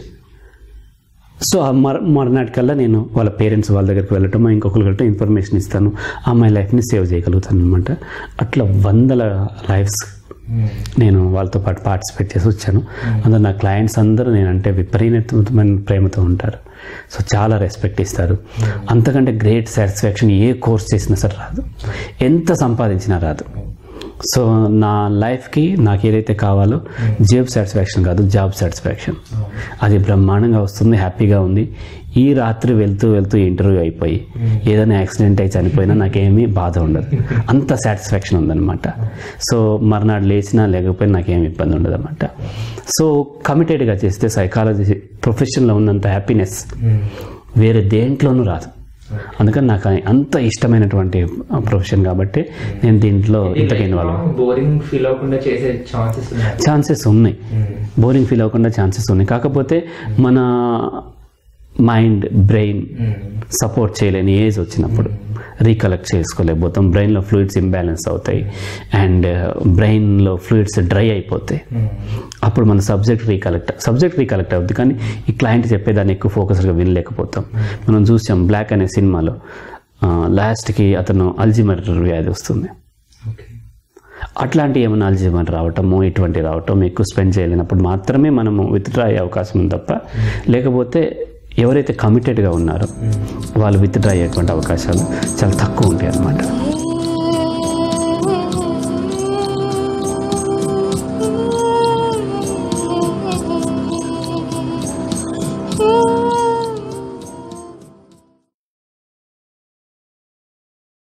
సో ఆ మర మరునాటికల్లా నేను వాళ్ళ పేరెంట్స్ వాళ్ళ దగ్గరికి వెళ్ళటం ఇంకొకరికి వెళ్ళటం ఇన్ఫర్మేషన్ ఇస్తాను ఆ అమ్మాయి లైఫ్ని సేవ్ చేయగలుగుతాను అనమాట అట్లా వందల లైఫ్స్ నేను వాళ్ళతో పాటు పార్టిసిపేట్ చేసి వచ్చాను అందులో నా క్లయింట్స్ అందరూ నేనంటే విపరీతమైన ప్రేమతో ఉంటారు సో చాలా రెస్పెక్ట్ ఇస్తారు అంతకంటే గ్రేట్ సాటిస్ఫాక్షన్ ఏ కోర్స్ చేసినా సరే రాదు ఎంత సంపాదించినా రాదు సో నా లైఫ్కి నాకు ఏదైతే కావాలో జాబ్ సాటిస్ఫాక్షన్ కాదు జాబ్ సాటిస్ఫాక్షన్ అది బ్రహ్మాండంగా వస్తుంది హ్యాపీగా ఉంది ఈ రాత్రి వెళ్తూ వెళ్తూ ఇంటర్వ్యూ అయిపోయి ఏదైనా యాక్సిడెంట్ అయి చనిపోయినా నాకేమీ బాధ ఉండదు అంత సాటిస్ఫాక్షన్ ఉందన్నమాట సో మర్నాడు లేచినా లేకపోయినా నాకేం ఇబ్బంది ఉండదు అనమాట సో కమిటెడ్గా చేస్తే సైకాలజీ ప్రొఫెషన్లో ఉన్నంత హ్యాపీనెస్ వేరే దేంట్లోనూ రాదు అందుకని నాకు అంత ఇష్టమైనటువంటి ప్రొఫెషన్ కాబట్టి నేను దీంట్లో ఇంతగా ఇన్వాల్వ్ బోరింగ్ ఫీల్ అవ్వకుండా చేసే ఛాన్సెస్ ఉన్నాయి ఛాన్సెస్ ఉన్నాయి బోరింగ్ ఫీల్ అవ్వకుండా ఛాన్సెస్ ఉన్నాయి కాకపోతే మన మైండ్ బ్రెయిన్ సపోర్ట్ చేయలేని ఏజ్ వచ్చినప్పుడు రీకలెక్ట్ చేసుకోలేకపోతాం బ్రెయిన్లో ఫ్లూయిడ్స్ ఇంబ్యాలెన్స్ అవుతాయి అండ్ బ్రెయిన్లో ఫ్లూయిడ్స్ డ్రై అయిపోతాయి అప్పుడు మన సబ్జెక్ట్ రీకలెక్ట్ సబ్జెక్ట్ రీకలెక్ట్ అవుద్ది కానీ ఈ క్లయింట్ చెప్పేదాన్ని ఎక్కువ ఫోకస్గా వినలేకపోతాం మనం చూసాం బ్లాక్ అనే సినిమాలో లాస్ట్కి అతను అల్జిమర్ వ్యాధి వస్తుంది ఓకే అట్లాంటి ఏమైనా అల్జిమర్ రావటము ఇటువంటి రావటం ఎక్కువ స్పెండ్ చేయలేనప్పుడు మాత్రమే మనము విత్డ్రా అయ్యే అవకాశం ఉంది తప్ప లేకపోతే ఎవరైతే కమిటెడ్గా ఉన్నారో వాళ్ళు విత్డ్రా అయ్యేటువంటి అవకాశాలు చాలా తక్కువ ఉంటాయి